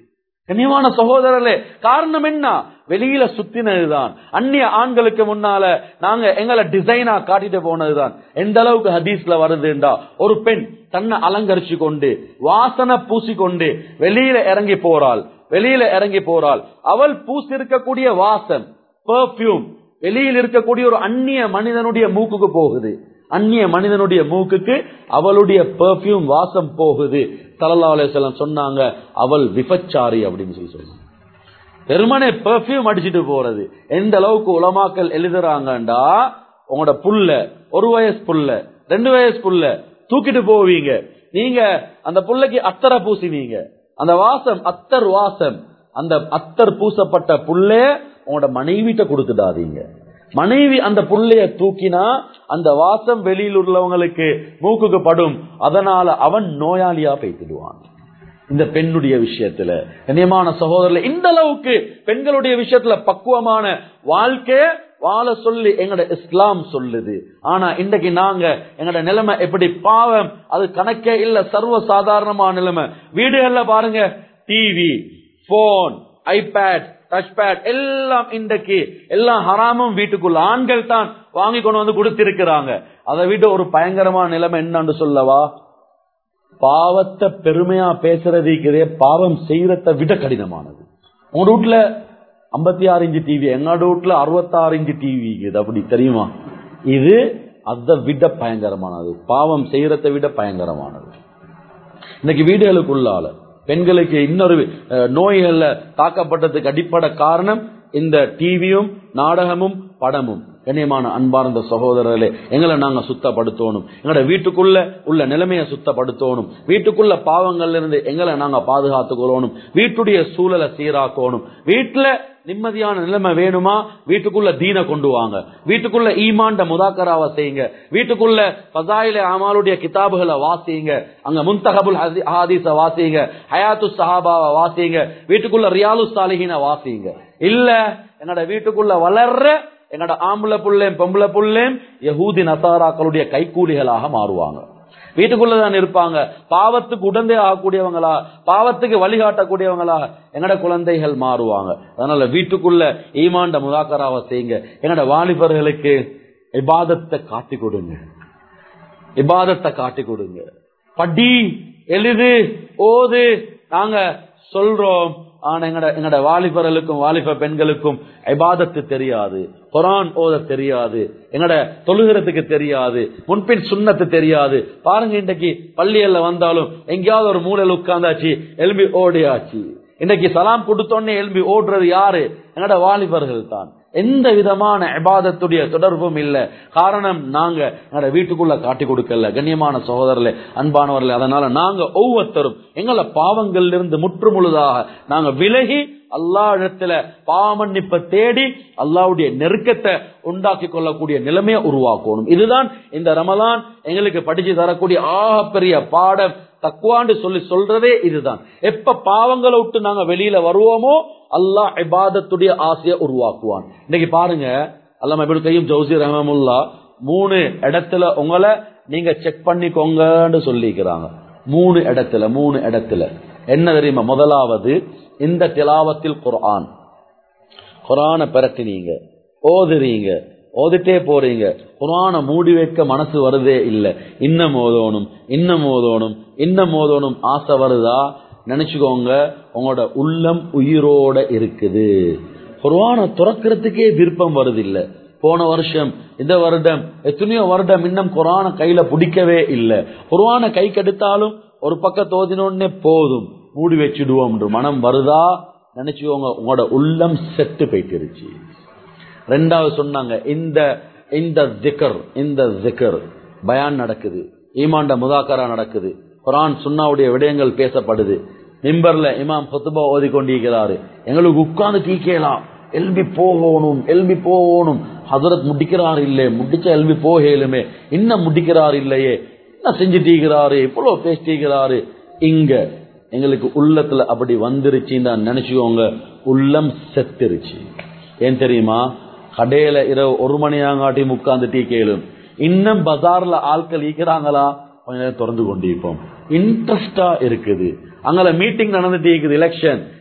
கண்ணியமான சகோதரர்களே காரணம் என்ன வெளியில சுத்தினதுதான் அந்நிய ஆண்களுக்கு முன்னால நாங்க எங்களை டிசைனா காட்டிட்டு போனதுதான் எந்த அளவுக்கு ஹதீஸ்ல வருதுண்டா ஒரு பெண் தன்னை அலங்கரிச்சு கொண்டு வாசனை பூசிக்கொண்டு வெளியில இறங்கி போறாள் வெளியில இறங்கி போறாள் அவள் பூசிருக்கக்கூடிய வாசம் பெர்ஃபியூம் வெளியில் இருக்கக்கூடிய ஒரு அந்நிய மனிதனுடைய மூக்குக்கு போகுது அந்நிய மனிதனுடைய மூக்குக்கு அவளுடைய பெர்ஃபியூம் வாசம் போகுது சல்லா அலிஸ்லாம் சொன்னாங்க அவள் விபச்சாரி அப்படின்னு சொல்லி சொன்னாங்க வெறுமனே பெர்ஃபியூம் அடிச்சிட்டு போறது எந்த அளவுக்கு உலமாக்கல் எழுதுறாங்கண்டா உங்களோட புல்ல ஒரு வயசு புல்ல ரெண்டு வயசு புல்ல தூக்கிட்டு போவீங்க நீங்க அந்த புள்ளைக்கு அத்தரை பூசினீங்க அந்த வாசம் அத்தர் வாசம் அந்த அத்தர் பூசப்பட்ட புள்ளைய உங்களோட மனைவிட்ட கொடுத்துடாதீங்க மனைவி அந்த புள்ளைய தூக்கினா அந்த வாசம் வெளியில் உள்ளவங்களுக்கு மூக்குக்கு படும் அதனால அவன் நோயாளியா பேசிடுவான் இந்த பெண்ணுடைய விஷயத்துல கண்ணியமான சகோதரர்ல இந்த அளவுக்கு பெண்களுடைய விஷயத்துல பக்குவமான வாழ்க்கைய வாழ சொல்லி எங்கட இஸ்லாம் சொல்லுது ஆனா இன்றைக்கு நாங்க எங்கட நிலைமை எப்படி பாவம் அது கணக்கே இல்ல சர்வ சாதாரணமான நிலைமை வீடுகள்ல பாருங்க TV phone iPad touch pad எல்லாம் இன்றைக்கு எல்லாம் ஹராமும் வீட்டுக்குள்ள ஆண்கள் தான் வாங்கி கொண்டு வந்து கொடுத்திருக்கிறாங்க அதை விட ஒரு பயங்கரமான நிலைமை என்னன்னு சொல்லவா பாவத்தை பெருமையா பேசுறதுக்கிறே பாவம் செய்யறத விட கடினமானது உங்க வீட்டுல ஐம்பத்தி ஆறு இன்ச்சு டிவி எங்களோட வீட்டுல அறுபத்தாறு இன்ச்சு டிவி இது அப்படி தெரியுமா இது அதை விட பயங்கரமானது பாவம் செய்யறதை விட பயங்கரமானது இன்னைக்கு வீடுகளுக்குள்ளால பெண்களுக்கு இன்னொரு அஹ், நோய்கள்ல தாக்கப்பட்டதுக்கு அடிப்படை காரணம் இந்த டிவியும் நாடகமும் படமும் கண்ணியமான அன்பார்ந்த சகோதரர்களே எங்களை நாங்க சுத்தப்படுத்தணும் எங்களோட வீட்டுக்குள்ள உள்ள நிலைமையை சுத்தப்படுத்தணும் வீட்டுக்குள்ள பாவங்கள்ல இருந்து எங்களை நாங்க பாதுகாத்துக் கொள்ளணும் வீட்டுடைய சூழலை சீராக்கணும் வீட்டுல நிம்மதியான நிலைமை வேணுமா வீட்டுக்குள்ள தீன கொண்டு வாங்க வீட்டுக்குள்ள ஈமாண்ட முதாக்கராவை செய்யுங்க வீட்டுக்குள்ள பசாயில அமாலுடைய கிதாபுகளை வாசிங்க அங்க முன்தகபுல் ஹதி- ஹாதீஸ வாசிங்க ஹயாத்து சஹாபாவை வாசிங்க வீட்டுக்குள்ள ரியாலு சாலிஹின வாசிங்க இல்ல என்னோட வீட்டுக்குள்ள வளர்ற என்னோட ஆம்பளை புள்ளேம் பொம்பளை புள்ளேம் யஹூதி நசாராக்களுடைய கைக்கூலிகளாக மாறுவாங்க வீட்டுக்குள்ளதான் இருப்பாங்க பாவத்துக்கு உடந்தே ஆகக்கூடியவங்களா பாவத்துக்கு வழிகாட்டக்கூடியவங்களா எங்கட குழந்தைகள் மாறுவாங்க அதனால வீட்டுக்குள்ள ஈமாண்ட முதாக்கராவை செய்யுங்க எங்கட வாலிபர்களுக்கு இபாதத்தை காட்டி கொடுங்க இபாதத்தை காட்டி கொடுங்க படி எழுது ஓது நாங்க சொல்றோம் ஆனா எங்கட எங்கட வாலிபர்களுக்கும் வாலிப பெண்களுக்கும் இபாதத்து தெரியாது குரான் ஓத தெரியாது எங்கட தொழுகிறதுக்கு தெரியாது முன்பின் சுண்ணத்து தெரியாது பாருங்க இன்றைக்கு பள்ளியல்ல வந்தாலும் எங்கேயாவது ஒரு மூலையில் உட்கார்ந்தாச்சு எலும்பி ஓடியாச்சு இன்னைக்கு சலாம் கொடுத்தோன்னே எலும்பி ஓடுறது யாரு எங்கட வாலிபர்கள் தான் எந்த விதமான இபாதத்துடைய தொடர்பும் இல்ல காரணம் நாங்க எங்களோட வீட்டுக்குள்ள காட்டி கொடுக்கல கண்ணியமான சகோதரர்களே அன்பானவர்களே அதனால நாங்க ஒவ்வொருத்தரும் எங்கள பாவங்கள்ல இருந்து முற்றுமுழுதாக நாங்க விலகி அல்லா இடத்துல பாவமன்னிப்பை தேடி அல்லாவுடைய நெருக்கத்தை உண்டாக்கி கொள்ளக்கூடிய நிலைமையை உருவாக்கணும் இதுதான் இந்த ரமலான் எங்களுக்கு படிச்சு தரக்கூடிய ஆகப்பெரிய பாடம் தக்குவாண்டு சொல்லி சொல்றதே இதுதான் எப்ப பாவங்களை விட்டு நாங்க வெளியில வருவோமோ அல்லாஹ் இபாதத்துடைய ஆசையை உருவாக்குவான் இன்னைக்கு பாருங்க அல்லாம எப்படி கையும் ஜவுசி ரஹமுல்லா மூணு இடத்துல உங்களை நீங்க செக் பண்ணிக்கோங்கன்னு சொல்லிக்கிறாங்க மூணு இடத்துல மூணு இடத்துல என்ன தெரியுமா முதலாவது இந்த திலாவத்தில் குர்ஆன் குரானை பிரட்டினீங்க ஓதுறீங்க ஓதிட்டே போறீங்க குரானை மூடி வைக்க மனசு வருதே இல்ல இன்னும் ஓதணும் இன்னும் ஓதணும் இன்னும் ஓதணும் ஆசை வருதா நினைச்சுக்கோங்க உங்களோட உள்ளம் உயிரோட இருக்குது குர்ஆனை துறக்கிறதுக்கே விருப்பம் வருது இல்ல போன வருஷம் இந்த வருடம் எத்தனையோ வருடம் இன்னும் குரான கையில பிடிக்கவே இல்லை குர்ஆனை கை கெடுத்தாலும் ஒரு பக்கம் தோதினோடனே போதும் மூடி வச்சிடுவோம் மனம் வருதா நினைச்சுக்கோங்க உங்களோட உள்ளம் செத்து போயிட்டுருச்சு ரெண்டாவது சொன்னாங்க இந்த இந்த ஜிக்கர் இந்த ஜிக்கர் பயான் நடக்குது ஈமாண்ட முதாக்கரா நடக்குது குரான் சுன்னாவுடைய விடயங்கள் பேசப்படுது மிம்பர்ல இமாம் ஹொத்துபா ஓதி கொண்டிருக்கிறாரு எங்களுக்கு உட்கார்ந்து டீக்கலாம் எல்பி போகணும் எல்பி போகணும் ஹசரத் முடிக்கிறார் இல்லையே முடிச்ச எல்பி போகலுமே இன்னும் முடிக்கிறார் இல்லையே என்ன செஞ்சுட்டீங்கிறாரு இவ்வளவு பேசிட்டீங்கிறாரு இங்க எங்களுக்கு உள்ளத்துல அப்படி வந்துருச்சுன்னு நினைச்சுக்கோங்க உள்ளம் செத்துருச்சு ஏன் தெரியுமா கடையில இரவு ஒரு மணியாங்காட்டி உட்கார்ந்து டீ கேளும் இன்னும் பஜார்ல ஆட்கள் ஈக்கிறாங்களா கொஞ்ச நேரம் திறந்து கொண்டிருப்போம் இன்ட்ரெஸ்டா இருக்குது அங்கே மீட்டிங் நடந்துட்டு இருக்குது எலெக்ஷன்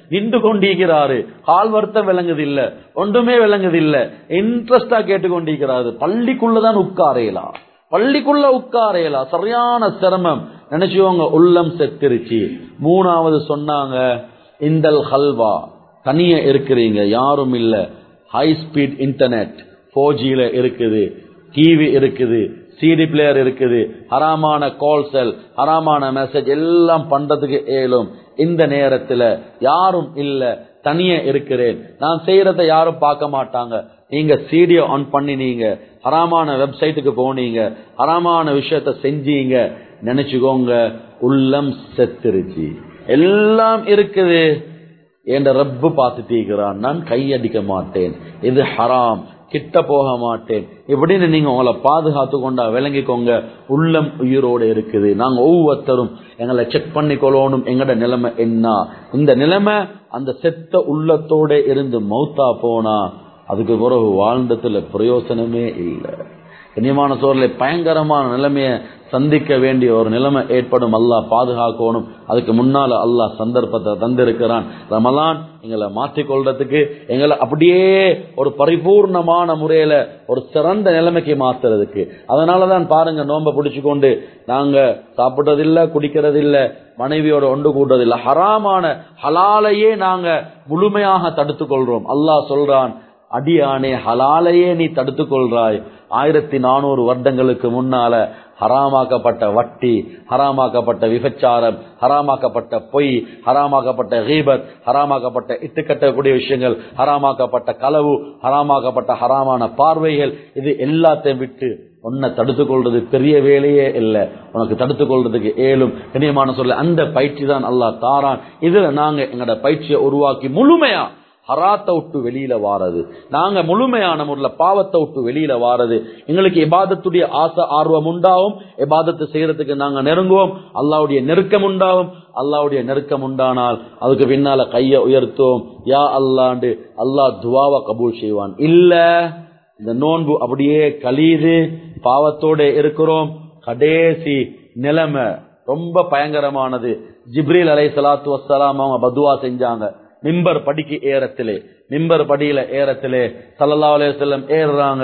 நின்று கொண்டிருக்கிறாரு கால் வருத்தம் விளங்குது இல்ல ஒன்றுமே விளங்குது இல்ல இன்ட்ரெஸ்டா கேட்டுக்கொண்டிருக்கிறாரு பள்ளிக்குள்ளதான் உட்காரையலாம் பள்ளிக்குள்ள உட்காரையலாம் சரியான சிரமம் நினைச்சுவோங்க உள்ளம் செத்துருச்சு மூணாவது சொன்னாங்க இந்தல் ஹல்வா தனிய இருக்கிறீங்க யாரும் இல்ல ஹை ஸ்பீட் இன்டர்நெட் ஃபோர் ஜில இருக்குது டிவி இருக்குது சிடி பிளேயர் இருக்குது ஹராமான கால் செல் ஹராமான மெசேஜ் எல்லாம் பண்றதுக்கு ஏலும் இந்த நேரத்துல யாரும் இல்ல தனிய இருக்கிறேன் நான் செய்யறத யாரும் பார்க்க மாட்டாங்க நீங்க சீடிய ஆன் பண்ணினீங்க ஹராமான வெப்சைட்டுக்கு போனீங்க ஹராமான விஷயத்த செஞ்சீங்க நினைச்சுக்கோங்க உள்ளம் செத்துருச்சு எல்லாம் இருக்குது என்ற ரப்பு பார்த்துட்டீங்கிறான் நான் கையடிக்க மாட்டேன் இது ஹராம் கிட்ட போக மாட்டேன் இப்படின்னு நீங்க உங்களை பாதுகாத்து கொண்டா விளங்கிக்கோங்க உள்ளம் உயிரோடு இருக்குது நாங்க ஒவ்வொருத்தரும் எங்களை செக் பண்ணிக்கொள்ளணும் எங்கட நிலைமை என்ன இந்த நிலைமை அந்த செத்த உள்ளத்தோட இருந்து மௌத்தா போனா அதுக்கு பிறகு வாழ்ந்ததுல பிரயோசனமே இல்லை கண்ணியமான சோழலை பயங்கரமான நிலைமையை சந்திக்க வேண்டிய ஒரு நிலைமை ஏற்படும் அல்லாஹ் பாதுகாக்கணும் அதுக்கு முன்னால அல்லாஹ் சந்தர்ப்பத்தை தந்திருக்கிறான் ரமலான் எங்களை மாற்றிக்கொள்றதுக்கு எங்களை அப்படியே ஒரு பரிபூர்ணமான முறையில ஒரு சிறந்த நிலைமைக்கு மாத்துறதுக்கு அதனாலதான் பாருங்க நோம்ப பிடிச்சுக்கொண்டு நாங்க சாப்பிடுறதில்ல குடிக்கிறதில்ல மனைவியோட ஒன்று கூடுறதில்ல ஹராமான ஹலாலையே நாங்க முழுமையாக தடுத்துக் கொள்றோம் அல்லாஹ் சொல்றான் அடியானே ஹலாலையே நீ தடுத்துக் கொள்றாய் ஆயிரத்தி நானூறு வருடங்களுக்கு முன்னால ஹராமாக்கப்பட்ட வட்டி ஹராமாக்கப்பட்ட விபச்சாரம் ஹராமாக்கப்பட்ட பொய் ஹராமாக்கப்பட்ட ஹீபத் ஹராமாக்கப்பட்ட இட்டுக்கட்டக்கூடிய விஷயங்கள் ஹராமாக்கப்பட்ட களவு ஹராமாக்கப்பட்ட ஹராமான பார்வைகள் இது எல்லாத்தையும் விட்டு உன்னை தடுத்துக் கொள்றது பெரிய வேலையே இல்லை உனக்கு தடுத்துக் கொள்றதுக்கு ஏலும் கண்ணியமான சொல்ல அந்த பயிற்சி தான் அல்லாஹ் தாரான் இதுல நாங்க எங்களோட பயிற்சியை உருவாக்கி முழுமையா ஹராத்தை விட்டு வெளியில வாரது நாங்க முழுமையான முறையில் பாவத்தை விட்டு வெளியில வாரது எங்களுக்கு இபாதத்துடைய ஆசை ஆர்வம் உண்டாகும் இபாதத்தை செய்யறதுக்கு நாங்க நெருங்குவோம் அல்லாவுடைய நெருக்கம் உண்டாகும் அல்லாவுடைய நெருக்கம் உண்டானால் அதுக்கு பின்னால கைய உயர்த்துவோம் யா அல்லாண்டு அல்லாஹ் துவாவை கபூல் செய்வான் இல்ல இந்த நோன்பு அப்படியே கலீது பாவத்தோட இருக்கிறோம் கடைசி நிலைமை ரொம்ப பயங்கரமானது ஜிப்ரீல் அலை சலாத்து வசலாம் அவங்க பதுவா செஞ்சாங்க மிம்பர் படிக்கு ஏறத்திலே மிம்பர் படியில ஏறத்திலே சல்லல்லா அலைய செல்லம் ஏறுறாங்க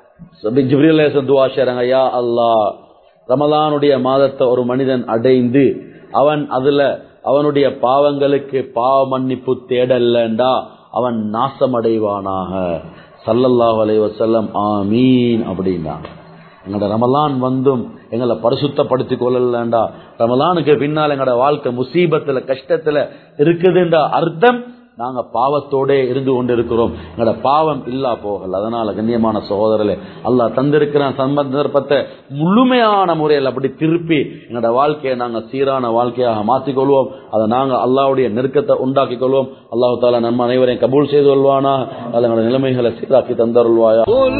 ஜிப்ரீல் துவா செய்றாங்க யா அல்லாஹ் ரமலானுடைய மாதத்தை ஒரு மனிதன் அடைந்து அவன் அதுல அவனுடைய பாவங்களுக்கு பாவ மன்னிப்பு தேடல்லண்டா அவன் நாசமடைவானாக சல்லல்லாஹு அலைஹி வஸல்லம் ஆமீன் அப்படின்னா எங்களோட ரமலான் வந்தும் எங்களை பரிசுத்தப்படுத்திக் கொள்ளலண்டா ரமலானுக்கு பின்னால் எங்களோட வாழ்க்கை முசீபத்துல கஷ்டத்துல இருக்குதுன்ற அர்த்தம் நாங்க பாவத்தோட இருந்து கொண்டிருக்கிறோம் எங்களோட பாவம் இல்லா போகல அதனால கண்ணியமான சகோதரர்களே அல்லாஹ் தந்திருக்கிற சந்தர்ப்பத்தை முழுமையான முறையில் அப்படி திருப்பி எங்களோட வாழ்க்கையை நாங்க சீரான வாழ்க்கையாக மாற்றிக்கொள்வோம் அதை நாங்க அல்லாவுடைய நெருக்கத்தை உண்டாக்கி கொள்வோம் அல்லாஹு தாலா நம்ம அனைவரையும் கபூல் செய்து கொள்வானா அது எங்களோட நிலைமைகளை சீராக்கி தந்தருள்வாயா قل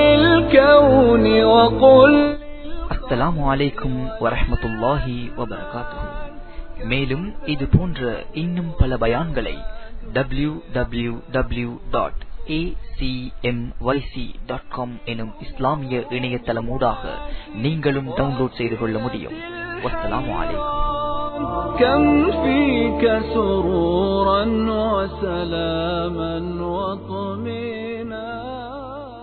للكون وقل அஸ்ஸலாமு அலைக்கும் வரஹ்மத்துல்லாஹி வபரகாத்துஹு மேலும் இது போன்ற இன்னும் பல பயான்களை W W W dot dot com எனும் இஸ்லாமிய இணையதளமூடாக நீங்களும் டவுன்லோட் செய்து கொள்ள முடியும் வஸ்ஸலாமு அலைக்கும் كم فيك سرورا وسلاما وطمئنا